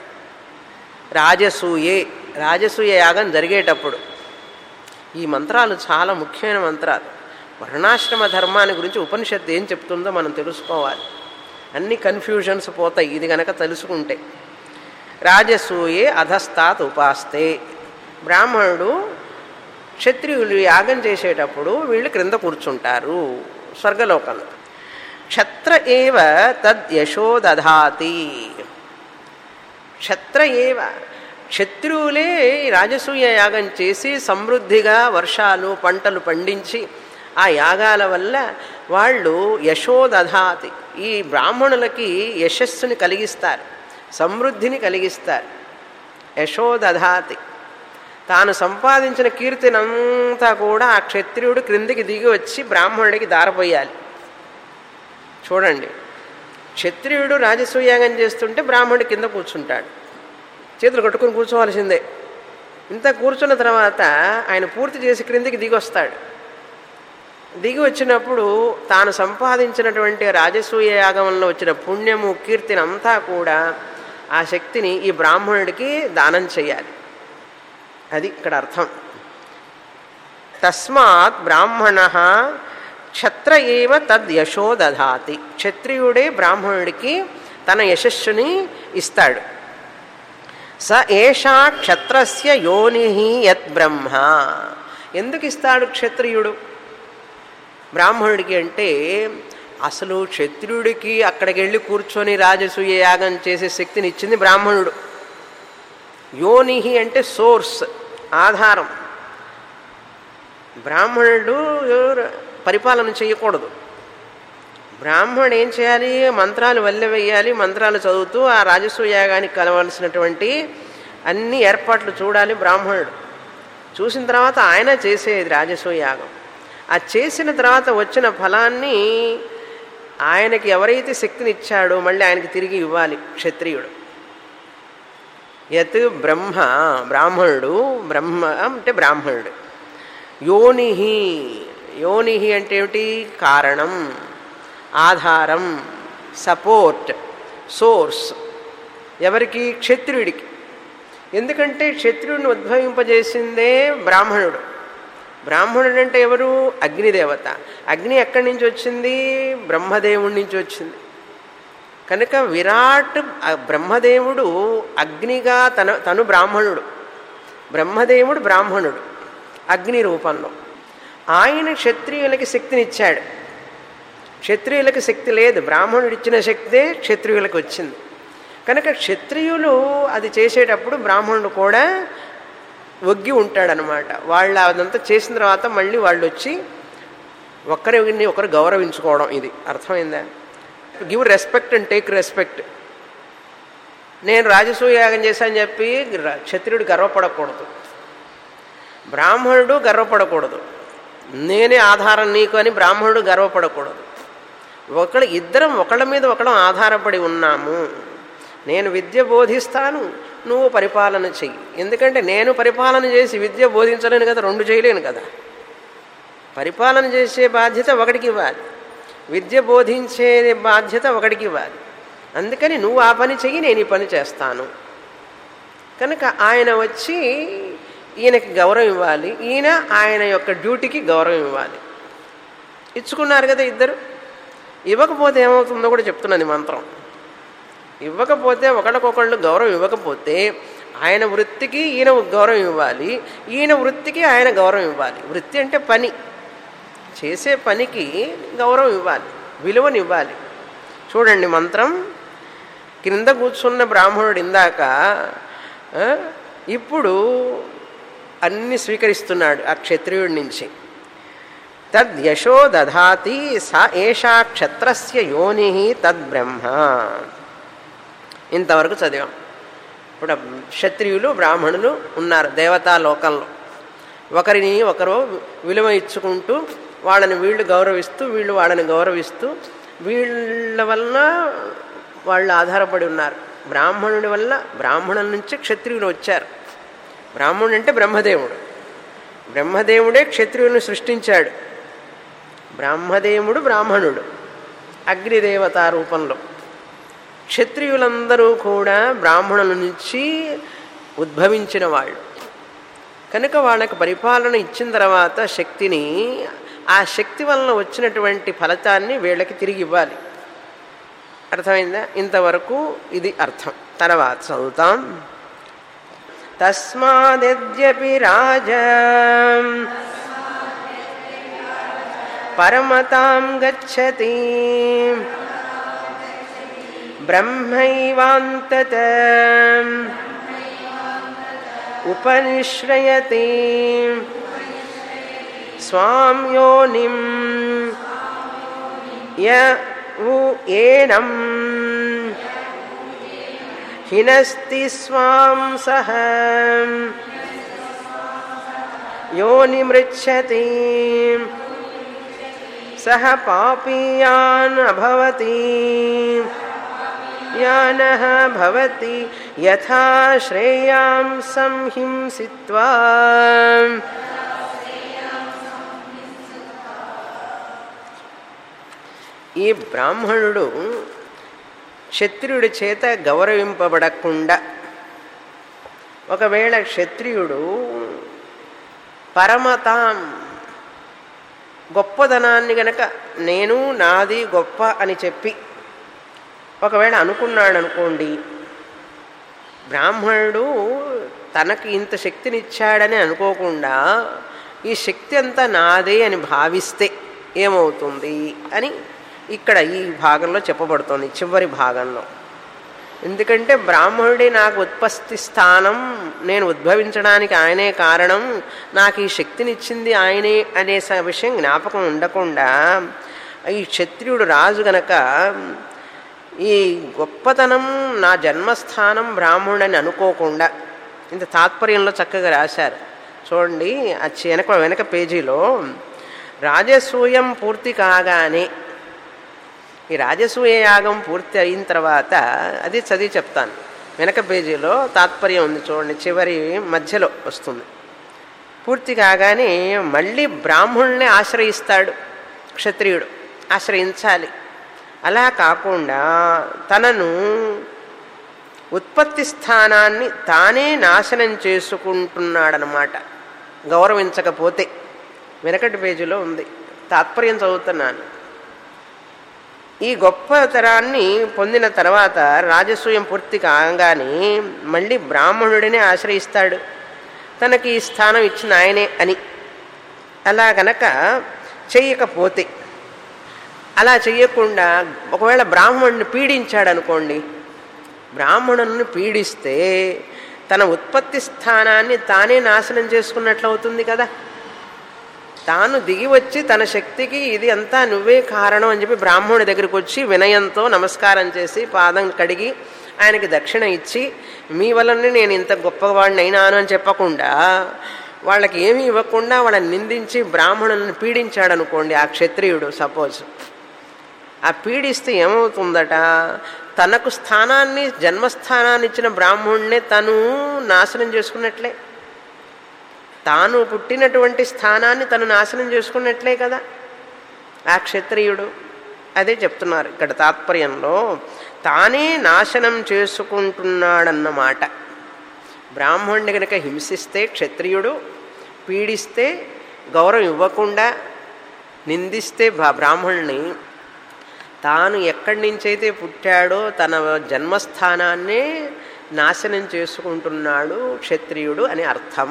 రాజసూయే రాజసూయ యాగం జరిగేటప్పుడు ఈ మంత్రాలు చాలా ముఖ్యమైన మంత్రాలు వర్ణాశ్రమ ధర్మాన్ని గురించి ఉపనిషత్తు ఏం చెప్తుందో మనం తెలుసుకోవాలి అన్ని కన్ఫ్యూజన్స్ పోతాయి ఇది కనుక తెలుసుకుంటే రాజసూయే అధస్తాత్ ఉపాస్తే బ్రాహ్మణుడు క్షత్రియులు యాగం చేసేటప్పుడు వీళ్ళు క్రింద కూర్చుంటారు స్వర్గలోకంలో క్షత్ర ఏవ తద్ యశోదధాతి క్షత్ర ఏవ క్షత్రువులే ఈ రాజసూయ యాగం చేసి సమృద్ధిగా వర్షాలు పంటలు పండించి ఆ యాగాల వల్ల వాళ్ళు యశోదధాతి ఈ బ్రాహ్మణులకి యశస్సుని కలిగిస్తారు సమృద్ధిని కలిగిస్తారు యశోదధాతి తాను సంపాదించిన కీర్తినంతా కూడా ఆ క్షత్రియుడు క్రిందికి దిగి వచ్చి బ్రాహ్మణుడికి దారపోయాలి చూడండి క్షత్రియుడు రాజసూయాగం చేస్తుంటే బ్రాహ్మణుడు కింద కూర్చుంటాడు చేతులు కట్టుకుని కూర్చోవలసిందే ఇంత కూర్చున్న తర్వాత ఆయన పూర్తి చేసి క్రిందికి దిగి వస్తాడు దిగి వచ్చినప్పుడు తాను సంపాదించినటువంటి రాజసూయ యాగంలో వచ్చిన పుణ్యము కీర్తిని అంతా కూడా ఆ శక్తిని ఈ బ్రాహ్మణుడికి దానం చేయాలి అది ఇక్కడ అర్థం తస్మాత్ బ్రాహ్మణ క్షత్ర ఏవ తద్ యశో దధాతి క్షత్రియుడే బ్రాహ్మణుడికి తన యశస్సుని ఇస్తాడు స ఏషా క్షత్రస్య యోని యత్ బ్రహ్మ ఎందుకు ఇస్తాడు క్షత్రియుడు బ్రాహ్మణుడికి అంటే అసలు క్షత్రియుడికి అక్కడికి వెళ్ళి కూర్చొని రాజసూయ యాగం చేసే శక్తిని ఇచ్చింది బ్రాహ్మణుడు యోని అంటే సోర్స్ ఆధారం బ్రాహ్మణుడు పరిపాలన చేయకూడదు బ్రాహ్మణుడు ఏం చేయాలి మంత్రాలు వల్లె వేయాలి మంత్రాలు చదువుతూ ఆ రాజసూయ యాగానికి కలవలసినటువంటి అన్ని ఏర్పాట్లు చూడాలి బ్రాహ్మణుడు చూసిన తర్వాత ఆయన చేసేది రాజసూయ యాగం ఆ చేసిన తర్వాత వచ్చిన ఫలాన్ని ఆయనకి ఎవరైతే శక్తిని ఇచ్చాడో మళ్ళీ ఆయనకి తిరిగి ఇవ్వాలి క్షత్రియుడు యత్ బ్రహ్మ బ్రాహ్మణుడు బ్రహ్మ అంటే బ్రాహ్మణుడు యోని యోని అంటే ఏమిటి కారణం ఆధారం సపోర్ట్ సోర్స్ ఎవరికి క్షత్రియుడికి ఎందుకంటే క్షత్రియుడిని ఉద్భవింపజేసిందే బ్రాహ్మణుడు బ్రాహ్మణుడు అంటే ఎవరు అగ్నిదేవత అగ్ని ఎక్కడి నుంచి వచ్చింది బ్రహ్మదేవుడి నుంచి వచ్చింది కనుక విరాట్ ఆ బ్రహ్మదేవుడు అగ్నిగా తన తను బ్రాహ్మణుడు బ్రహ్మదేవుడు బ్రాహ్మణుడు అగ్ని రూపంలో ఆయన క్షత్రియులకి శక్తినిచ్చాడు క్షత్రియులకి శక్తి లేదు బ్రాహ్మణుడు ఇచ్చిన శక్తే క్షత్రియులకు వచ్చింది కనుక క్షత్రియులు అది చేసేటప్పుడు బ్రాహ్మణుడు కూడా ఒగ్గి ఉంటాడనమాట వాళ్ళు అదంతా చేసిన తర్వాత మళ్ళీ వాళ్ళు వచ్చి ఒకరిని ఒకరు గౌరవించుకోవడం ఇది అర్థమైందా give respect and take respect నేను రాజసూయ యాగం చేశాను చెప్పి ర- క్షత్రియుడు గర్వపడకూడదు బ్రాహ్మణుడు గర్వపడకూడదు నేనే ఆధారం నీకు అని బ్రాహ్మణుడు గర్వపడకూడదు ఒకళ్ళు ఇద్దరం ఒకళ్ళ మీద ఒకళ్ళం ఆధారపడి ఉన్నాము నేను విద్య బోధిస్తాను నువ్వు పరిపాలన చెయ్యి ఎందుకంటే నేను పరిపాలన చేసి విద్య బోధించలేను కదా రెండు చేయలేను కదా పరిపాలన చేసే బాధ్యత ఒకటికి ఇవ్వాలి విద్య బోధించే బాధ్యత ఒకటికి ఇవ్వాలి అందుకని నువ్వు ఆ పని చెయ్యి నేను ఈ పని చేస్తాను కనుక ఆయన వచ్చి ఈయనకి గౌరవం ఇవ్వాలి ఈయన ఆయన యొక్క డ్యూటీకి గౌరవం ఇవ్వాలి ఇచ్చుకున్నారు కదా ఇద్దరు ఇవ్వకపోతే ఏమవుతుందో కూడా చెప్తున్నది మంత్రం ఇవ్వకపోతే ఒకళ్ళకొకళ్ళు గౌరవం ఇవ్వకపోతే ఆయన వృత్తికి ఈయన గౌరవం ఇవ్వాలి ఈయన వృత్తికి ఆయన గౌరవం ఇవ్వాలి వృత్తి అంటే పని చేసే పనికి గౌరవం ఇవ్వాలి విలువనివ్వాలి చూడండి మంత్రం క్రింద కూర్చున్న బ్రాహ్మణుడు ఇందాక ఆ, ఇప్పుడు అన్ని స్వీకరిస్తున్నాడు ఆ క్షత్రియుడి నుంచి తద్యశో దధాతి సా ఏషా క్షత్రస్య యోని తద్బ్రహ్మ ఇంతవరకు చదివాం ఇప్పుడు ఆ క్షత్రియులు బ్రాహ్మణులు ఉన్నారు దేవతా లోకంలో ఒకరిని ఒకరు విలువ ఇచ్చుకుంటూ వాళ్ళని వీళ్ళు గౌరవిస్తూ వీళ్ళు వాళ్ళని గౌరవిస్తూ వీళ్ళ వలన వాళ్ళు ఆధారపడి ఉన్నారు బ్రాహ్మణుడి వల్ల బ్రాహ్మణుల నుంచి క్షత్రియులు వచ్చారు బ్రాహ్మణుడు అంటే బ్రహ్మదేవుడు బ్రహ్మదేవుడే క్షత్రియులను సృష్టించాడు బ్రహ్మదేవుడు బ్రాహ్మణుడు అగ్నిదేవత రూపంలో క్షత్రియులందరూ కూడా బ్రాహ్మణుల నుంచి ఉద్భవించిన వాళ్ళు కనుక వాళ్ళకి పరిపాలన ఇచ్చిన తర్వాత శక్తిని ఆ శక్తి వలన వచ్చినటువంటి ఫలితాన్ని వీళ్ళకి తిరిగి ఇవ్వాలి అర్థమైందా ఇంతవరకు ఇది అర్థం తర్వాత చదువుతాం తస్మాద్యపి రాజ పరమతాం గచ్చతి బ్రహ్మైవాంతత ఉపనిశ్రయతి స్వాం యోనిం య ఉ ఏనం హినస్తి స్వాం సహ యోనిమృచ్చతి సహ పాపీయాన్ అభవతి యానః భవతి యథా శ్రేయాం సంహింసిత్వా ఈ బ్రాహ్మణుడు క్షత్రియుడి చేత గౌరవింపబడకుండా ఒకవేళ క్షత్రియుడు పరమతాం గొప్పదనాన్ని గనక నేను నాది గొప్ప అని చెప్పి ఒకవేళ అనుకున్నాడు అనుకోండి బ్రాహ్మణుడు తనకి ఇంత శక్తినిచ్చాడని అనుకోకుండా ఈ శక్తి అంతా నాదే అని భావిస్తే ఏమవుతుంది అని ఇక్కడ ఈ భాగంలో చెప్పబడుతుంది చివరి భాగంలో ఎందుకంటే బ్రాహ్మణుడే నాకు ఉత్పత్తి స్థానం నేను ఉద్భవించడానికి ఆయనే కారణం నాకు ఈ శక్తినిచ్చింది ఆయనే అనే స- విషయం జ్ఞాపకం ఉండకుండా ఈ క్షత్రియుడు రాజు గనక ఈ గొప్పతనం నా జన్మస్థానం బ్రాహ్మణుడని అనుకోకుండా ఇంత తాత్పర్యంలో చక్కగా రాశారు చూడండి ఆ చి- వెనక వెనక పేజీలో రాజసూయం పూర్తి కాగానే ఈ రాజసూయ యాగం పూర్తి అయిన తర్వాత అది చదివి చెప్తాను వెనక పేజీలో తాత్పర్యం ఉంది చూడండి చివరి మధ్యలో వస్తుంది పూర్తి కాగానే మళ్ళీ బ్రాహ్మణుల్ని ఆశ్రయిస్తాడు క్షత్రియుడు ఆశ్రయించాలి అలా కాకుండా తనను ఉత్పత్తి స్థానాన్ని తానే నాశనం చేసుకుంటున్నాడనమాట గౌరవించకపోతే వెనకటి పేజీలో ఉంది తాత్పర్యం చదువుతున్నాను ఈ గొప్ప తరాన్ని పొందిన తర్వాత రాజసూయం పూర్తి కాగానే మళ్ళీ బ్రాహ్మణుడినే ఆశ్రయిస్తాడు తనకి ఈ స్థానం ఇచ్చిన ఆయనే అని అలా గనక చెయ్యకపోతే అలా చెయ్యకుండా ఒకవేళ బ్రాహ్మణుని పీడించాడు అనుకోండి బ్రాహ్మణుని పీడిస్తే తన ఉత్పత్తి స్థానాన్ని తానే నాశనం చేసుకున్నట్లు అవుతుంది కదా తాను దిగి వచ్చి తన శక్తికి ఇది అంతా నువ్వే కారణం అని చెప్పి బ్రాహ్మణుడి దగ్గరికి వచ్చి వినయంతో నమస్కారం చేసి పాదం కడిగి ఆయనకి దక్షిణ ఇచ్చి మీ వల్లనే నేను ఇంత గొప్పవాడిని అయినాను అని చెప్పకుండా వాళ్ళకి ఏమీ ఇవ్వకుండా వాళ్ళని నిందించి బ్రాహ్మణులను పీడించాడు అనుకోండి ఆ క్షత్రియుడు సపోజ్ ఆ పీడిస్తే ఏమవుతుందట తనకు స్థానాన్ని జన్మస్థానాన్ని ఇచ్చిన బ్రాహ్మణుడినే తను నాశనం చేసుకున్నట్లే తాను పుట్టినటువంటి స్థానాన్ని తను నాశనం చేసుకున్నట్లే కదా ఆ క్షత్రియుడు అదే చెప్తున్నారు ఇక్కడ తాత్పర్యంలో తానే నాశనం చేసుకుంటున్నాడన్నమాట బ్రాహ్మణుని కనుక హింసిస్తే క్షత్రియుడు పీడిస్తే గౌరవం ఇవ్వకుండా నిందిస్తే బా- బ్రాహ్మణుని తాను ఎక్కడి నుంచైతే పుట్టాడో తన జన్మస్థానాన్నే నాశనం చేసుకుంటున్నాడు క్షత్రియుడు అని అర్థం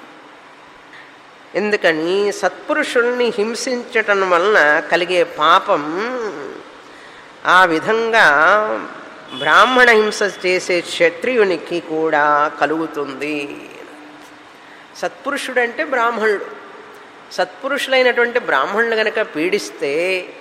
ఎందుకని సత్పురుషుల్ని హింసించటం వలన కలిగే పాపం ఆ విధంగా బ్రాహ్మణ హింస చేసే క్షత్రియునికి కూడా కలుగుతుంది సత్పురుషుడంటే బ్రాహ్మణుడు సత్పురుషులైనటువంటి బ్రాహ్మణులు గనక పీడిస్తే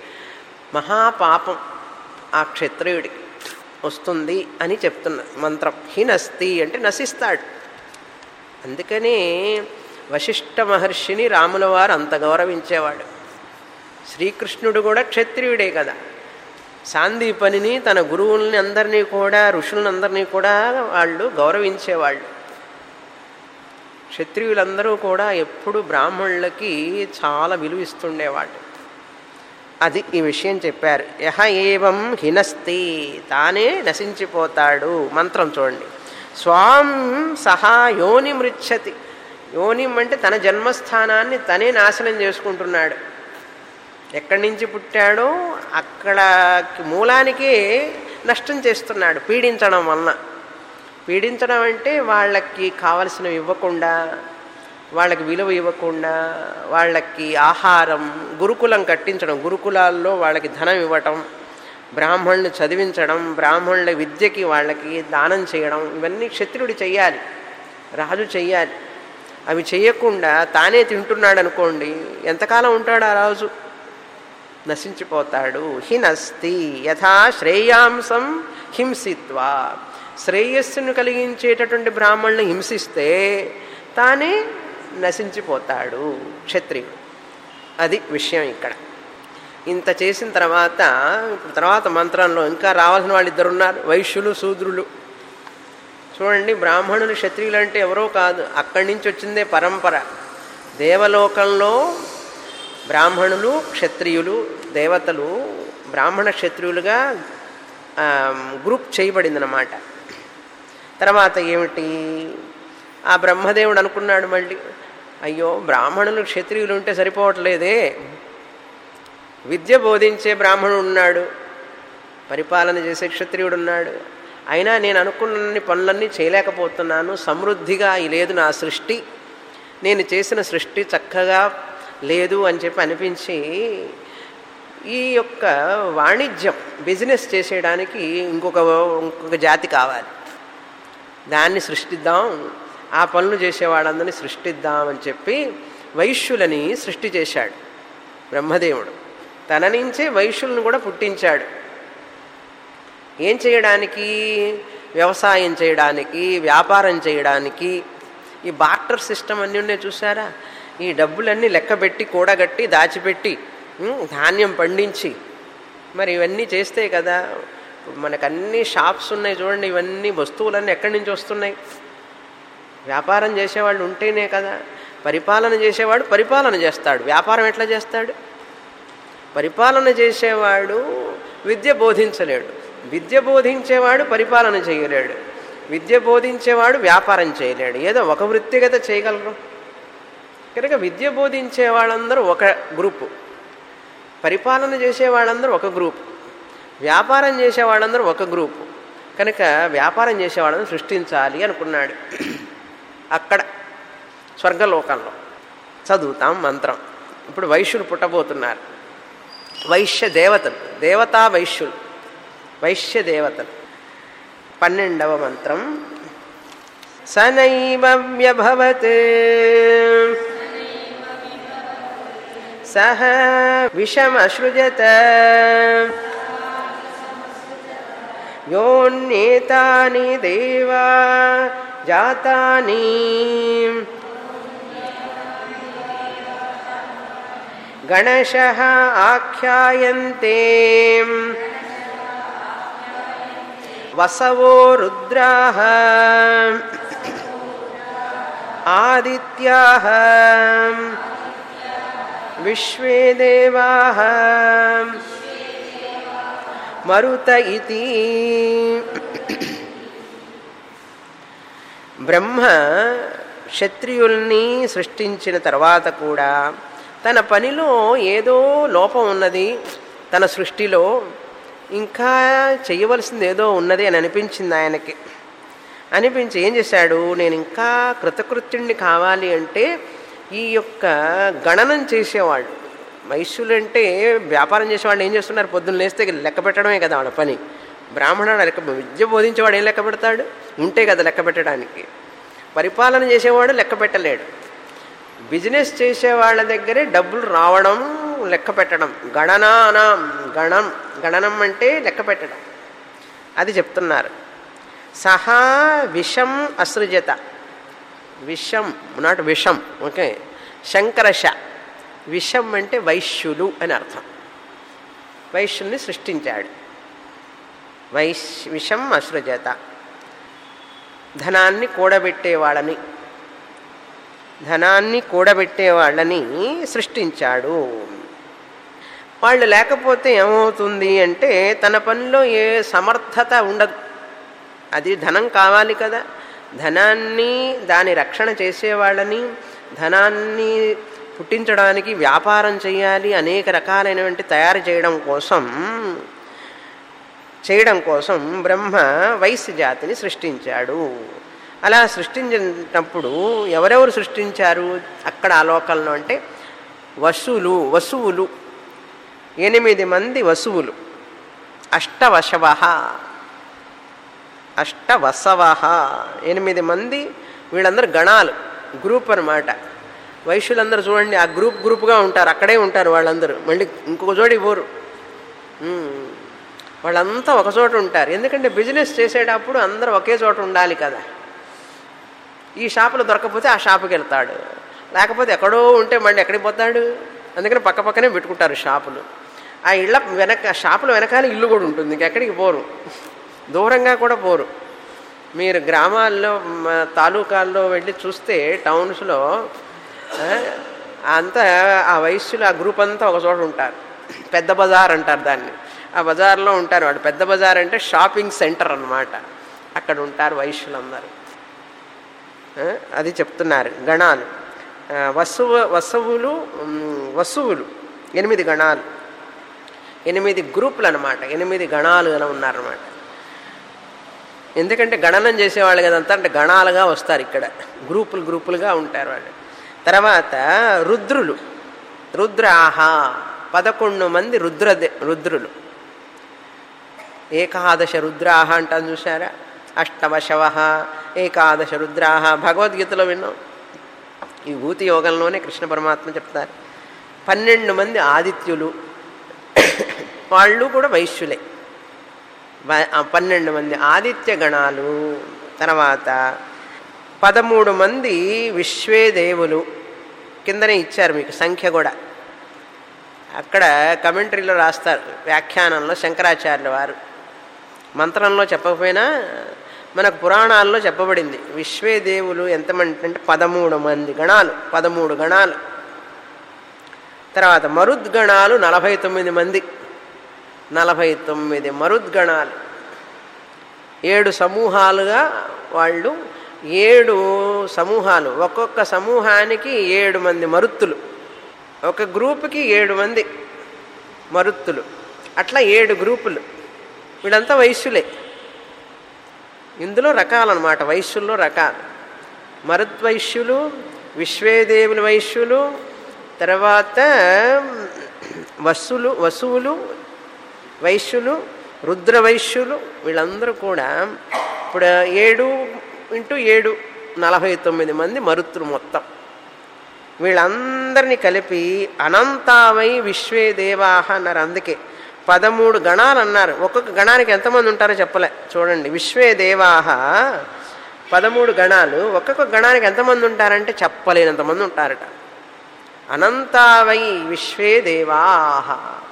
మహాపాపం ఆ క్షత్రియుడికి వస్తుంది అని చెప్తున్నది మంత్రం హినస్తి అంటే నశిస్తాడు అందుకనే వశిష్ఠ మహర్షిని రాముల వారు అంత గౌరవించేవాడు శ్రీకృష్ణుడు కూడా క్షత్రియుడే కదా సాందీపనిని తన గురువుల్ని అందరినీ కూడా ఋషులను అందరినీ కూడా వాళ్ళు గౌరవించేవాళ్ళు క్షత్రియులందరూ కూడా ఎప్పుడు బ్రాహ్మణులకి చాలా విలువ ఇస్తుండేవాళ్ళు అది ఈ విషయం చెప్పారు యహ ఏవం హినస్తి తానే నశించిపోతాడు మంత్రం చూడండి స్వాం సహా యోని మృచ్చతి యోనిం అంటే తన జన్మస్థానాన్ని తనే నాశనం చేసుకుంటున్నాడు ఎక్కడి నుంచి పుట్టాడో అక్కడ మూలానికే నష్టం చేస్తున్నాడు పీడించడం వలన పీడించడం అంటే వాళ్ళకి కావలసినవి ఇవ్వకుండా వాళ్ళకి విలువ ఇవ్వకుండా వాళ్ళకి ఆహారం గురుకులం కట్టించడం గురుకులాల్లో వాళ్ళకి ధనం ఇవ్వటం బ్రాహ్మణుని చదివించడం బ్రాహ్మణుల విద్యకి వాళ్ళకి దానం చేయడం ఇవన్నీ క్షత్రుడు చెయ్యాలి రాజు చెయ్యాలి అవి చేయకుండా తానే తింటున్నాడు అనుకోండి ఎంతకాలం ఉంటాడు ఆ రాజు నశించిపోతాడు హినస్తి యథా శ్రేయాంసం హింసిత్వా శ్రేయస్సును కలిగించేటటువంటి బ్రాహ్మణుని హింసిస్తే తానే నశించిపోతాడు క్షత్రియుడు అది విషయం ఇక్కడ ఇంత చేసిన తర్వాత ఇప్పుడు తర్వాత మంత్రంలో ఇంకా రావాల్సిన వాళ్ళు ఇద్దరు ఉన్నారు వైశ్యులు శూద్రులు చూడండి బ్రాహ్మణులు క్షత్రియులు అంటే ఎవరో కాదు అక్కడి నుంచి వచ్చిందే పరంపర దేవలోకంలో బ్రాహ్మణులు క్షత్రియులు దేవతలు బ్రాహ్మణ క్షత్రియులుగా ఆ, గ్రూప్ చేయబడిందనమాట తర్వాత ఏమిటి ఆ బ్రహ్మదేవుడు అనుకున్నాడు మళ్ళీ అయ్యో బ్రాహ్మణులు క్షత్రియులు ఉంటే సరిపోవట్లేదే విద్య బోధించే బ్రాహ్మణుడు ఉన్నాడు పరిపాలన చేసే క్షత్రియుడు ఉన్నాడు అయినా నేను అనుకున్న పనులన్నీ చేయలేకపోతున్నాను సమృద్ధిగా ఈ లేదు నా సృష్టి నేను చేసిన సృష్టి చక్కగా లేదు అని చెప్పి అనిపించి ఈ యొక్క వాణిజ్యం బిజినెస్ చేసేయడానికి ఇంకొక ఇంకొక జాతి కావాలి దాన్ని సృష్టిద్దాం ఆ పనులు చేసేవాళ్ళందరినీ సృష్టిద్దాం అని చెప్పి వైశ్యులని సృష్టి చేశాడు బ్రహ్మదేవుడు తన నుంచే వైశ్యులను కూడా పుట్టించాడు ఏం చేయడానికి వ్యవసాయం చేయడానికి వ్యాపారం చేయడానికి ఈ బార్టర్ సిస్టమ్ అన్నీ ఉన్నాయి చూసారా ఈ డబ్బులన్నీ లెక్కబెట్టి కూడగట్టి దాచిపెట్టి ఉమ్, ధాన్యం పండించి మరి ఇవన్నీ చేస్తే కదా ఇప్పుడు మనకు అన్ని షాప్స్ ఉన్నాయి చూడండి ఇవన్నీ వస్తువులన్నీ ఎక్కడి నుంచి వస్తున్నాయి వ్యాపారం చేసేవాళ్ళు ఉంటేనే కదా పరిపాలన చేసేవాడు పరిపాలన చేస్తాడు వ్యాపారం ఎట్లా చేస్తాడు పరిపాలన చేసేవాడు విద్య బోధించలేడు విద్య బోధించేవాడు పరిపాలన చేయలేడు విద్య బోధించేవాడు వ్యాపారం చేయలేడు ఏదో ఒక వృత్తిగత చేయగలరు కనుక విద్య బోధించే వాళ్ళందరూ ఒక గ్రూపు పరిపాలన చేసే వాళ్ళందరూ ఒక గ్రూప్ వ్యాపారం చేసే వాళ్ళందరూ ఒక గ్రూపు కనుక వ్యాపారం చేసే వాళ్ళని సృష్టించాలి అనుకున్నాడు అక్కడ స్వర్గలోకంలో చదువుతాం మంత్రం ఇప్పుడు వైశ్యులు పుట్టబోతున్నారు వైశ్య దేవతలు దేవతా వైశ్యులు వైశ్య దేవతలు పన్నెండవ మంత్రం సనైవ వ్యభవత్ సహ విషమసృజత యోన్యేతాని దేవా జాతాని గణశ ఆఖ్యాయంతే వసవో రుద్రా ఆదిత్యా విశ్వే దేవా మరుత ఇది బ్రహ్మ క్షత్రియుల్ని సృష్టించిన తర్వాత కూడా తన పనిలో ఏదో లోపం ఉన్నది తన సృష్టిలో ఇంకా చేయవలసింది ఏదో ఉన్నది అని అనిపించింది ఆయనకి అనిపించి ఏం చేశాడు నేను ఇంకా కృతకృత్యుణ్ణి కావాలి అంటే ఈ యొక్క గణనం చేసేవాళ్ళు వైశ్యులు అంటే వ్యాపారం చేసేవాళ్ళు ఏం చేస్తున్నారు పొద్దున్న లేస్తే లెక్క పెట్టడమే కదా వాళ్ళ పని బ్రాహ్మణుడు లెక్క విద్య బోధించేవాడు ఏం లెక్క పెడతాడు ఉంటే కదా లెక్క పెట్టడానికి పరిపాలన చేసేవాడు లెక్క పెట్టలేడు బిజినెస్ చేసే వాళ్ళ దగ్గరే డబ్బులు రావడం లెక్క పెట్టడం గణనానం గణం గణనం అంటే లెక్క పెట్టడం అది చెప్తున్నారు సహా విషం అసృజత విషం నాట్ విషం ఓకే శంకరశ విషం అంటే వైశ్యులు అని అర్థం వైశ్యుల్ని సృష్టించాడు వైశ్ విషం అసృజత ధనాన్ని కూడబెట్టేవాళ్ళని ధనాన్ని కూడబెట్టేవాళ్ళని సృష్టించాడు వాళ్ళు లేకపోతే ఏమవుతుంది అంటే తన పనిలో ఏ సమర్థత ఉండదు అది ధనం కావాలి కదా ధనాన్ని దాని రక్షణ చేసేవాళ్ళని ధనాన్ని పుట్టించడానికి వ్యాపారం చేయాలి అనేక రకాలైనటువంటి తయారు చేయడం కోసం చేయడం కోసం బ్రహ్మ వైశ్య జాతిని సృష్టించాడు అలా సృష్టించినప్పుడు ఎవరెవరు సృష్టించారు అక్కడ ఆ లోకంలో అంటే వసువులు వసువులు ఎనిమిది మంది వసువులు అష్టవశవ అష్టవసవ ఎనిమిది మంది వీళ్ళందరూ గణాలు గ్రూప్ అనమాట వైశ్యులందరూ చూడండి ఆ గ్రూప్ గ్రూప్గా ఉంటారు అక్కడే ఉంటారు వాళ్ళందరూ మళ్ళీ ఇంకొక చోటికి పోరు ఉమ్. వాళ్ళంతా ఒక చోట ఉంటారు ఎందుకంటే బిజినెస్ చేసేటప్పుడు అందరూ ఒకే చోట ఉండాలి కదా ఈ షాపులో దొరకకపోతే ఆ షాపుకి వెళ్తాడు లేకపోతే ఎక్కడో ఉంటే మళ్ళీ ఎక్కడికి పోతాడు అందుకని పక్క పక్కనే పెట్టుకుంటారు షాపులు ఆ ఇళ్ళ వెనక షాపుల వెనకాల ఇల్లు కూడా ఉంటుంది ఇంకెక్కడికి పోరు దూరంగా కూడా పోరు మీరు గ్రామాల్లో మ, తాలూకాల్లో వెళ్ళి చూస్తే టౌన్స్లో ఆ, అంతా ఆ వయస్సులో ఆ గ్రూప్ అంతా ఒక చోట ఉంటారు పెద్ద బజార్ అంటారు దాన్ని ఆ బజార్లో ఉంటారు వాడు పెద్ద బజార్ అంటే షాపింగ్ సెంటర్ అన్నమాట అక్కడ ఉంటారు వైశ్యులందరూ ఆ, అది చెప్తున్నారు గణాలు ఆ, వసువు వసువులు ఉమ్, వసువులు ఎనిమిది గణాలు ఎనిమిది గ్రూపులు అనమాట ఎనిమిది గణాలు అని ఉన్నారన్నమాట ఎందుకంటే గణనం చేసేవాళ్ళు కదంతా అంటే గణాలుగా వస్తారు ఇక్కడ గ్రూపులు గ్రూపులుగా ఉంటారు వాళ్ళు తర్వాత రుద్రులు రుద్రాహ పదకొండు మంది రుద్ర రుద్రులు ఏకాదశ రుద్రాహ అంటాను చూసారా అష్టవశవ ఏకాదశ రుద్రాహ భగవద్గీతలో విన్నాం ఈ భూతి యోగంలోనే కృష్ణ పరమాత్మ చెప్తారు పన్నెండు మంది ఆదిత్యులు వాళ్ళు కూడా వైశ్యులే వ- ఆ పన్నెండు మంది ఆదిత్య గణాలు తర్వాత పదమూడు మంది విశ్వే దేవులు కిందనే ఇచ్చారు మీకు సంఖ్య కూడా అక్కడ కమెంటరీలో రాస్తారు వ్యాఖ్యానంలో శంకరాచార్యుల వారు మంత్రంలో చెప్పకపోయినా మనకు పురాణాల్లో చెప్పబడింది విశ్వే దేవులు ఎంతమంది అంటే పదమూడు మంది గణాలు పదమూడు గణాలు తర్వాత మరుద్గణాలు నలభై తొమ్మిది మంది నలభై తొమ్మిది మరుద్గణాలు ఏడు సమూహాలుగా వాళ్ళు ఏడు సమూహాలు ఒక్కొక్క సమూహానికి ఏడు మంది మరుత్తులు ఒక గ్రూపుకి ఏడు మంది మరుత్తులు అట్లా ఏడు గ్రూపులు వీళ్ళంతా వైశ్యులే ఇందులో రకాలన్నమాట వైశ్యుల్లో రకాలు మరుద్వైశ్యులు విశ్వేదేవుల వైశ్యులు తర్వాత వస్సులు వసువులు వైశ్యులు రుద్ర వైశ్యులు వీళ్ళందరూ కూడా ఇప్పుడు ఏడు ఇంటూ ఏడు నలభై తొమ్మిది మంది మరుత్తులు మొత్తం వీళ్ళందరినీ కలిపి అనంతావై విశ్వే దేవాహ అన్నారు అందుకే పదమూడు గణాలు అన్నారు ఒక్కొక్క గణానికి ఎంతమంది ఉంటారో చెప్పలే చూడండి విశ్వే దేవాహ పదమూడు గణాలు ఒక్కొక్క గణానికి ఎంతమంది ఉంటారంటే చెప్పలేనంతమంది ఉంటారట అనంతావై విశ్వే దేవాహ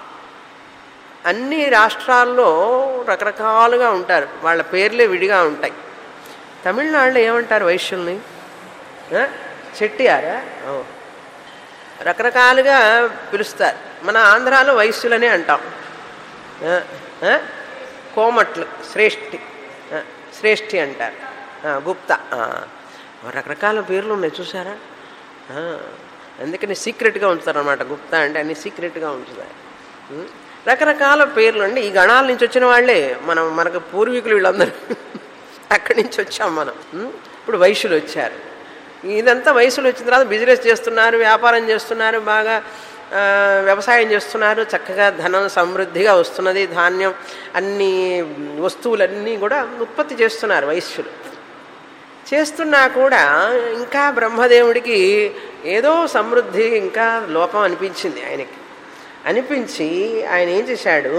అన్ని రాష్ట్రాల్లో రకరకాలుగా ఉంటారు వాళ్ళ పేర్లే విడిగా ఉంటాయి తమిళనాడులో ఏమంటారు వైశ్యుల్ని ఆ? చెట్టియారా ఓ. రకరకాలుగా పిలుస్తారు మన ఆంధ్రాలో వైశ్యులనే అంటాం ఆ? ఆ? కోమట్లు శ్రేష్ఠి ఆ, శ్రేష్ఠి అంటారు ఆ, గుప్తా ఆ. రకరకాల పేర్లు ఉన్నాయి చూసారా ఆ, అందుకని సీక్రెట్గా ఉంచుతారనమాట గుప్తా అంటే అన్ని సీక్రెట్గా ఉంచుతారు ఉం? రకరకాల పేర్లు అండి ఈ గణాల నుంచి వచ్చిన వాళ్ళే మనం మనకు పూర్వీకులు వీళ్ళందరూ అక్కడి నుంచి వచ్చాం మనం ఉం? ఇప్పుడు వైశ్యులు వచ్చారు ఇదంతా వయసులో వచ్చిన తర్వాత బిజినెస్ చేస్తున్నారు వ్యాపారం చేస్తున్నారు బాగా ఆ, వ్యవసాయం చేస్తున్నారు చక్కగా ధనం సమృద్ధిగా వస్తున్నది ధాన్యం అన్ని వస్తువులన్నీ కూడా ఉత్పత్తి చేస్తున్నారు వైశ్యులు చేస్తున్నా కూడా ఇంకా బ్రహ్మదేవుడికి ఏదో సమృద్ధి ఇంకా లోపం అనిపించింది ఆయనకి అనిపించి ఆయన ఏం చేశాడు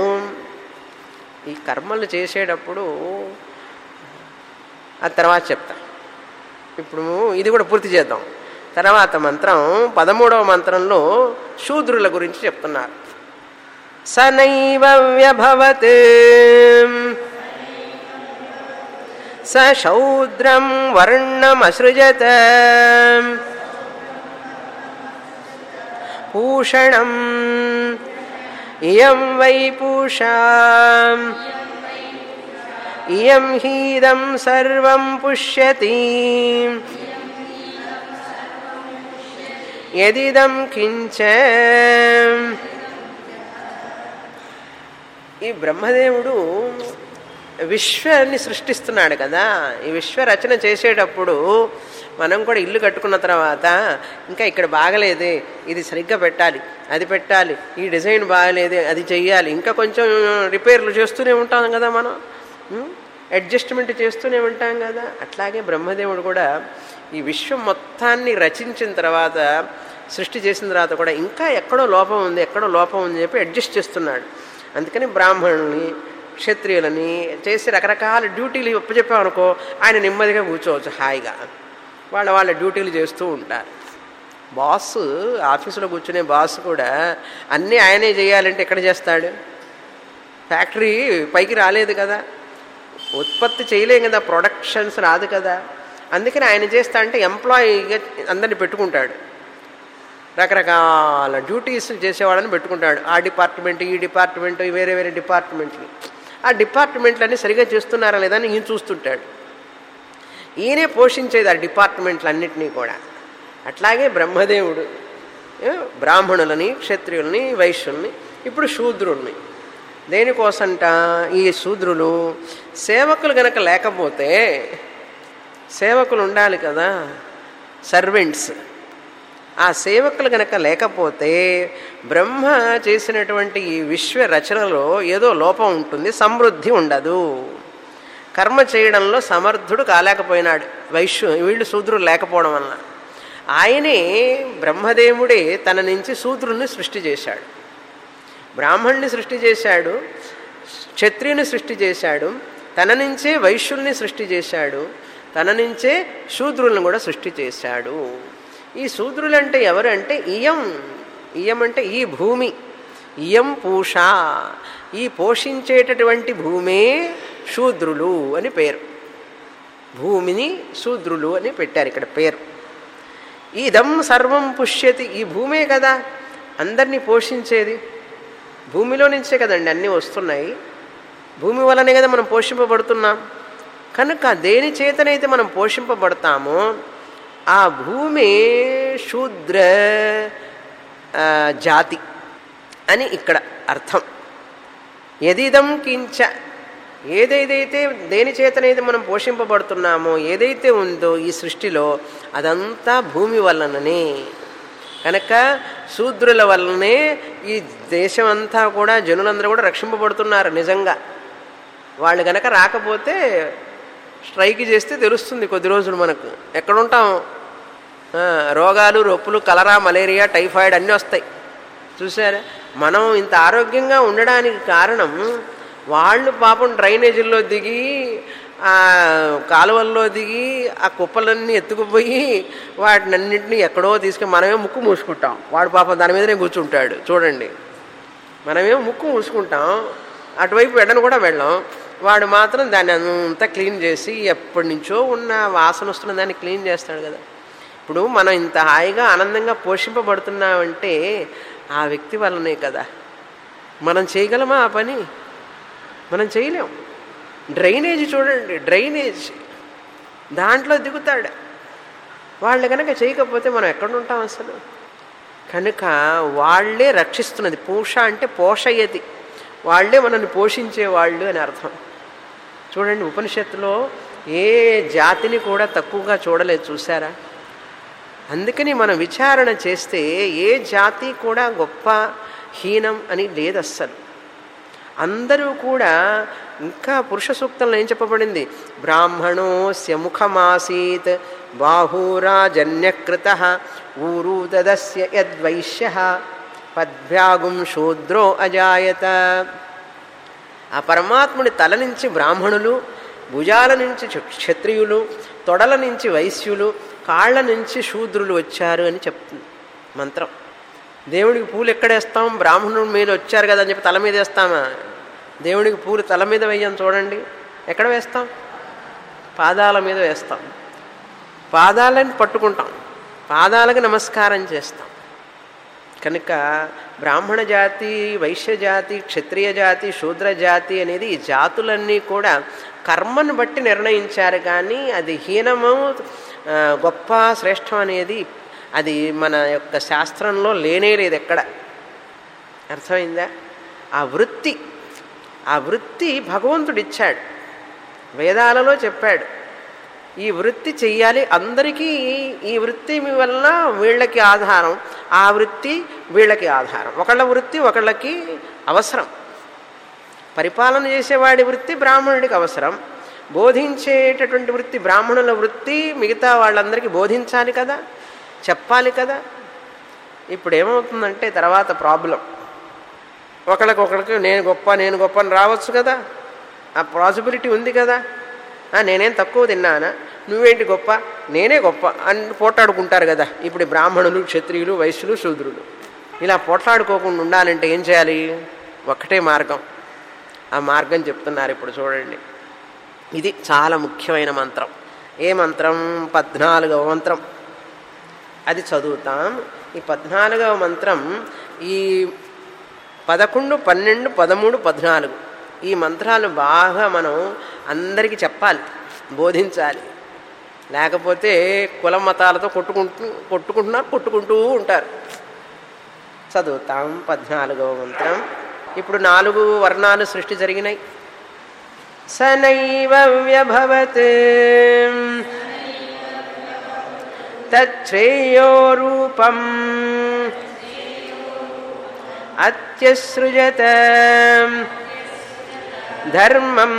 ఈ కర్మలు చేసేటప్పుడు ఆ తర్వాత చెప్తా ఇప్పుడు ఇది కూడా పూర్తి చేద్దాం తర్వాత మంత్రం పదమూడవ మంత్రంలో శూద్రుల గురించి చెప్తున్నారు సనైవ వ్యభవత్ స శౌద్రం వర్ణమసృజత పూషణం ఇయం వై పూషా ఇయం హీదం సర్వం పుష్యతి యదిదం కించ ఈ బ్రహ్మదేవుడు విశ్వాన్ని సృష్టిస్తున్నాడు కదా ఈ విశ్వ రచన చేసేటప్పుడు మనం కూడా ఇల్లు కట్టుకున్న తర్వాత ఇంకా ఇక్కడ బాగలేదే ఇది సరిగ్గా పెట్టాలి అది పెట్టాలి ఈ డిజైన్ బాగలేదే అది చెయ్యాలి ఇంకా కొంచెం రిపేర్లు చేస్తూనే ఉంటాం కదా మనం అడ్జస్ట్మెంట్ చేస్తూనే ఉంటాం కదా అట్లాగే బ్రహ్మదేవుడు కూడా ఈ విశ్వం మొత్తాన్ని రచించిన తర్వాత సృష్టి చేసిన తర్వాత కూడా ఇంకా ఎక్కడో లోపం ఉంది ఎక్కడో లోపం ఉంది చెప్పి అడ్జస్ట్ చేస్తున్నాడు అందుకని బ్రాహ్మణుల్ని క్షత్రియులని చేసి రకరకాల డ్యూటీలు ఒప్పచెప్పామనుకో ఆయన నెమ్మదిగా కూర్చోవచ్చు హాయిగా వాళ్ళ వాళ్ళ డ్యూటీలు చేస్తూ ఉంటారు బాస్ ఆఫీసులో కూర్చునే బాస్ కూడా అన్నీ ఆయనే చేయాలంటే ఎక్కడ చేస్తాడు ఫ్యాక్టరీ పైకి రాలేదు కదా ఉత్పత్తి చేయలేం కదా ప్రొడక్షన్స్ రాదు కదా అందుకని ఆయన చేస్తా అంటే ఎంప్లాయీగా అందరిని పెట్టుకుంటాడు రకరకాల డ్యూటీస్ చేసేవాళ్ళని పెట్టుకుంటాడు ఆ డిపార్ట్మెంట్ ఈ డిపార్ట్మెంట్ వేరే వేరే డిపార్ట్మెంట్లు ఆ డిపార్ట్మెంట్లన్నీ సరిగా చేస్తున్నారా లేదా అని ఈయన చూస్తుంటాడు ఈయనే పోషించేది ఆ డిపార్ట్మెంట్లన్నింటినీ కూడా అట్లాగే బ్రహ్మదేవుడు ఏ, బ్రాహ్మణులని క్షత్రియుల్ని వైశ్యుల్ని ఇప్పుడు శూద్రుల్ని దేనికోసంట ఈ శూద్రులు సేవకులు గనక లేకపోతే సేవకులు ఉండాలి కదా సర్వెంట్స్ ఆ సేవకులు గనక లేకపోతే బ్రహ్మ చేసినటువంటి ఈ విశ్వ రచనలో ఏదో లోపం ఉంటుంది సమృద్ధి ఉండదు కర్మ చేయడంలో సమర్థుడు కాలేకపోయినాడు వైశ్యు వీళ్ళు శూద్రులు లేకపోవడం వలన ఆయనే బ్రహ్మదేవుడే తన నుంచి శూద్రుల్ని సృష్టి చేశాడు బ్రాహ్మణ్ణి సృష్టి చేశాడు క్షత్రియుని సృష్టి చేశాడు తన నుంచే వైశ్యుల్ని సృష్టి చేశాడు తన నుంచే శూద్రులను కూడా సృష్టి చేశాడు ఈ శూద్రులు అంటే ఎవరంటే ఇయం ఇయం అంటే ఈ భూమి ఇయం పూష ఈ పోషించేటటువంటి భూమే శూద్రులు అని పేరు భూమిని శూద్రులు అని పెట్టారు ఇక్కడ పేరు ఇదం సర్వం పుష్యతి ఈ భూమే కదా అందరినీ పోషించేది భూమిలో నుంచే కదండి అన్నీ వస్తున్నాయి భూమి వల్లనే కదా మనం పోషింపబడుతున్నాం కనుక దేని చేతనైతే మనం పోషింపబడతామో ఆ భూమి శూద్ర ఆ, జాతి అని ఇక్కడ అర్థం ఎదిదం కించ ఏదైతే దేని చేతనైతే మనం పోషింపబడుతున్నామో ఏదైతే ఉందో ఈ సృష్టిలో అదంతా భూమి వలననే కనుక శూద్రుల వల్లనే ఈ దేశం అంతా కూడా జనులందరూ కూడా రక్షింపబడుతున్నారు నిజంగా వాళ్ళు గనక రాకపోతే స్ట్రైక్ చేస్తే తెలుస్తుంది కొద్ది రోజులు మనకు ఎక్కడుంటాం ఆ, రోగాలు రొప్పులు కలరా మలేరియా టైఫాయిడ్ అన్నీ వస్తాయి చూసారా మనం ఇంత ఆరోగ్యంగా ఉండడానికి కారణం వాళ్ళు పాపం డ్రైనేజీల్లో దిగి ఆ కాలువల్లో దిగి ఆ కుప్పలన్నీ ఎత్తుకుపోయి వాటిని అన్నింటినీ ఎక్కడో తీసుకుని మనమే ముక్కు మూసుకుంటాం వాడు పాపం దాని మీదనే కూర్చుంటాడు చూడండి మనమేమో ముక్కు మూసుకుంటాం అటువైపు వెళ్ళను కూడా వెళ్ళాం వాడు మాత్రం దాన్ని అంతా క్లీన్ చేసి ఎప్పటి నుంచో ఉన్న వాసన వస్తున్న దాన్ని క్లీన్ చేస్తాడు కదా ఇప్పుడు మనం ఇంత హాయిగా ఆనందంగా పోషింపబడుతున్నామంటే ఆ వ్యక్తి వల్లనే కదా మనం చేయగలమా ఆ పని మనం చేయలేం డ్రైనేజ్ చూడండి డ్రైనేజ్ దాంట్లో దిగుతాడు వాళ్ళు కనుక చేయకపోతే మనం ఎక్కడ ఉంటాం అసలు కనుక వాళ్ళే రక్షిస్తున్నది పూష అంటే పోషయతి వాళ్ళే మనల్ని పోషించే వాళ్ళు అని అర్థం చూడండి ఉపనిషత్తులో ఏ జాతిని కూడా తక్కువగా చూడలేదు చూసారా అందుకని మనం విచారణ చేస్తే ఏ జాతి కూడా గొప్ప హీనం అని లేదు అస్సలు అందరూ కూడా ఇంకా పురుష సూక్తంలో ఏం చెప్పబడింది బ్రాహ్మణోస్య ముఖమాసీత్ బాహూరాజన్యకృత ఊరూదస్య యద్వైశ్య పద్భ్యాగుం శూద్రో అజాయత ఆ పరమాత్ముడి తల నుంచి బ్రాహ్మణులు భుజాల నుంచి క్షత్రియులు తొడల నుంచి వైశ్యులు కాళ్ళ నుంచి శూద్రులు వచ్చారు అని చెప్తుంది మంత్రం దేవుడికి పూలు ఎక్కడేస్తాం బ్రాహ్మణుడి మీద వచ్చారు కదా అని చెప్పి తల మీద వేస్తామా దేవుడికి పూలు తల మీద వేయం చూడండి ఎక్కడ వేస్తాం పాదాల మీద వేస్తాం పాదాలని పట్టుకుంటాం పాదాలకు నమస్కారం చేస్తాం కనుక బ్రాహ్మణ జాతి వైశ్య జాతి క్షత్రియ జాతి శూద్ర జాతి అనేది ఈ జాతులన్నీ కూడా కర్మను బట్టి నిర్ణయించారు కానీ అది హీనము ఆ, గొప్ప శ్రేష్టం అనేది అది మన యొక్క శాస్త్రంలో లేనే లేదు ఎక్కడ అర్థమైందా ఆ వృత్తి ఆ వృత్తి భగవంతుడు ఇచ్చాడు వేదాలలో చెప్పాడు ఈ వృత్తి చెయ్యాలి అందరికీ ఈ వృత్తి వల్ల వీళ్ళకి ఆధారం ఆ వృత్తి వీళ్ళకి ఆధారం ఒకళ్ళ వృత్తి ఒకళ్ళకి అవసరం పరిపాలన చేసేవాడి వృత్తి బ్రాహ్మణుడికి అవసరం బోధించేటటువంటి వృత్తి బ్రాహ్మణుల వృత్తి మిగతా వాళ్ళందరికీ బోధించాలి కదా చెప్పాలి కదా ఇప్పుడు ఏమవుతుందంటే తర్వాత ప్రాబ్లం ఒకళ్ళకి ఒకళ్ళకి నేను గొప్ప నేను గొప్ప అని రావచ్చు కదా ఆ పాసిబిలిటీ ఉంది కదా ఆ, నేనేం తక్కువ తిన్నానా నువ్వేంటి గొప్ప నేనే గొప్ప అని పోట్లాడుకుంటారు కదా ఇప్పుడు ఈ బ్రాహ్మణులు క్షత్రియులు వైశ్యులు శూద్రులు ఇలా పోట్లాడుకోకుండా ఉండాలంటే ఏం చేయాలి ఒక్కటే మార్గం ఆ మార్గం చెప్తున్నారు ఇప్పుడు చూడండి ఇది చాలా ముఖ్యమైన మంత్రం ఏ మంత్రం పద్నాలుగవ మంత్రం అది చదువుతాం ఈ పద్నాలుగవ మంత్రం ఈ పదకొండు పన్నెండు పదమూడు పద్నాలుగు ఈ మంత్రాలు బాగా మనం అందరికీ చెప్పాలి బోధించాలి లేకపోతే కుల మతాలతో కొట్టుకుంటూ కొట్టుకుంటున్నారు కొట్టుకుంటూ ఉంటారు చదువుతాం పద్నాలుగవ మంత్రం ఇప్పుడు నాలుగు వర్ణాలు సృష్టి జరిగినాయి సనైవ వ్యభవత్ తచ్ఛ్రేయో రూపం అత్యసృజత ధర్మం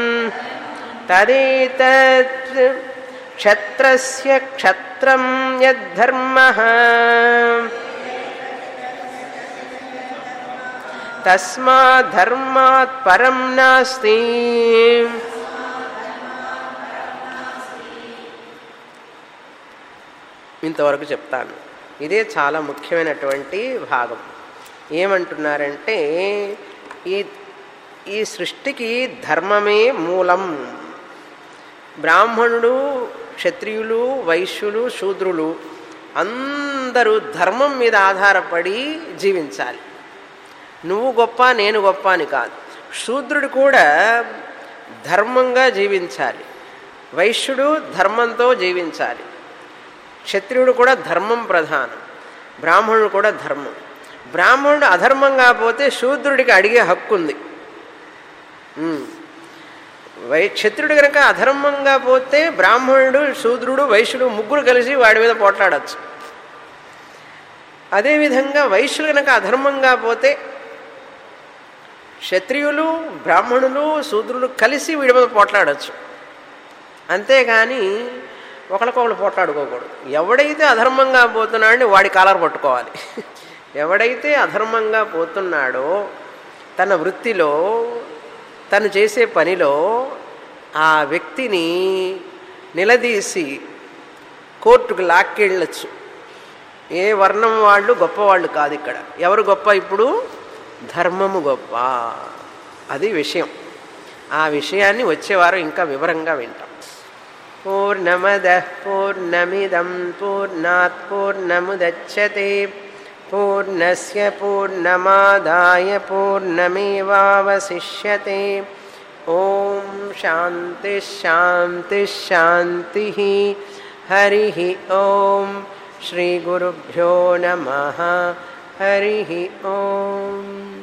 తదేతత్ క్షత్రస్య క్షత్రం యద్ధర్మ తస్మాద్ధర్మాత్ పరం నాస్తి ఇంతవరకు చెప్తాను ఇదే చాలా ముఖ్యమైనటువంటి భాగం ఏమంటున్నారంటే ఈ ఈ సృష్టికి ధర్మమే మూలం బ్రాహ్మణుడు క్షత్రియులు వైశ్యులు శూద్రులు అందరూ ధర్మం మీద ఆధారపడి జీవించాలి నువ్వు గొప్ప నేను గొప్ప అని కాదు శూద్రుడు కూడా ధర్మంగా జీవించాలి వైశ్యుడు ధర్మంతో జీవించాలి క్షత్రియుడు కూడా ధర్మం ప్రధానం బ్రాహ్మణుడు కూడా ధర్మం బ్రాహ్మణుడు అధర్మంగా పోతే శూద్రుడికి అడిగే హక్కు ఉంది ఉమ్. వై క్షత్రుడు కనుక అధర్మంగా పోతే బ్రాహ్మణుడు శూద్రుడు వైశ్యుడు ముగ్గురు కలిసి వాడి మీద పోట్లాడచ్చు అదేవిధంగా వైశ్యులు కనుక అధర్మంగా పోతే క్షత్రియులు బ్రాహ్మణులు శూద్రులు కలిసి వీడి మీద పోట్లాడచ్చు అంతేగాని ఒకరికొకరు పోట్లాడుకోకూడదు ఎవడైతే అధర్మంగా పోతున్నాడని వాడి కాలర్ పట్టుకోవాలి ఎవడైతే అధర్మంగా పోతున్నాడో తన వృత్తిలో తను చేసే పనిలో ఆ వ్యక్తిని నిలదీసి కోర్టుకు లాక్కెళ్ళచ్చు ఏ వర్ణం వాళ్ళు గొప్పవాళ్ళు కాదు ఇక్కడ ఎవరు గొప్ప ఇప్పుడు ధర్మము గొప్ప అది విషయం ఆ విషయాన్ని వచ్చేవారు ఇంకా వివరంగా వింటాం పూర్ణమద పూర్ణమిదం పూర్ణాత్ పూర్ణముదచ్చతే పూర్ణస్య పూర్ణమాదాయ పూర్ణమేవావశిష్యతే ఓం శాంతి శాంతి శాంతి హరి ఓం శ్రీ గురుభ్యో నమ హరి ఓం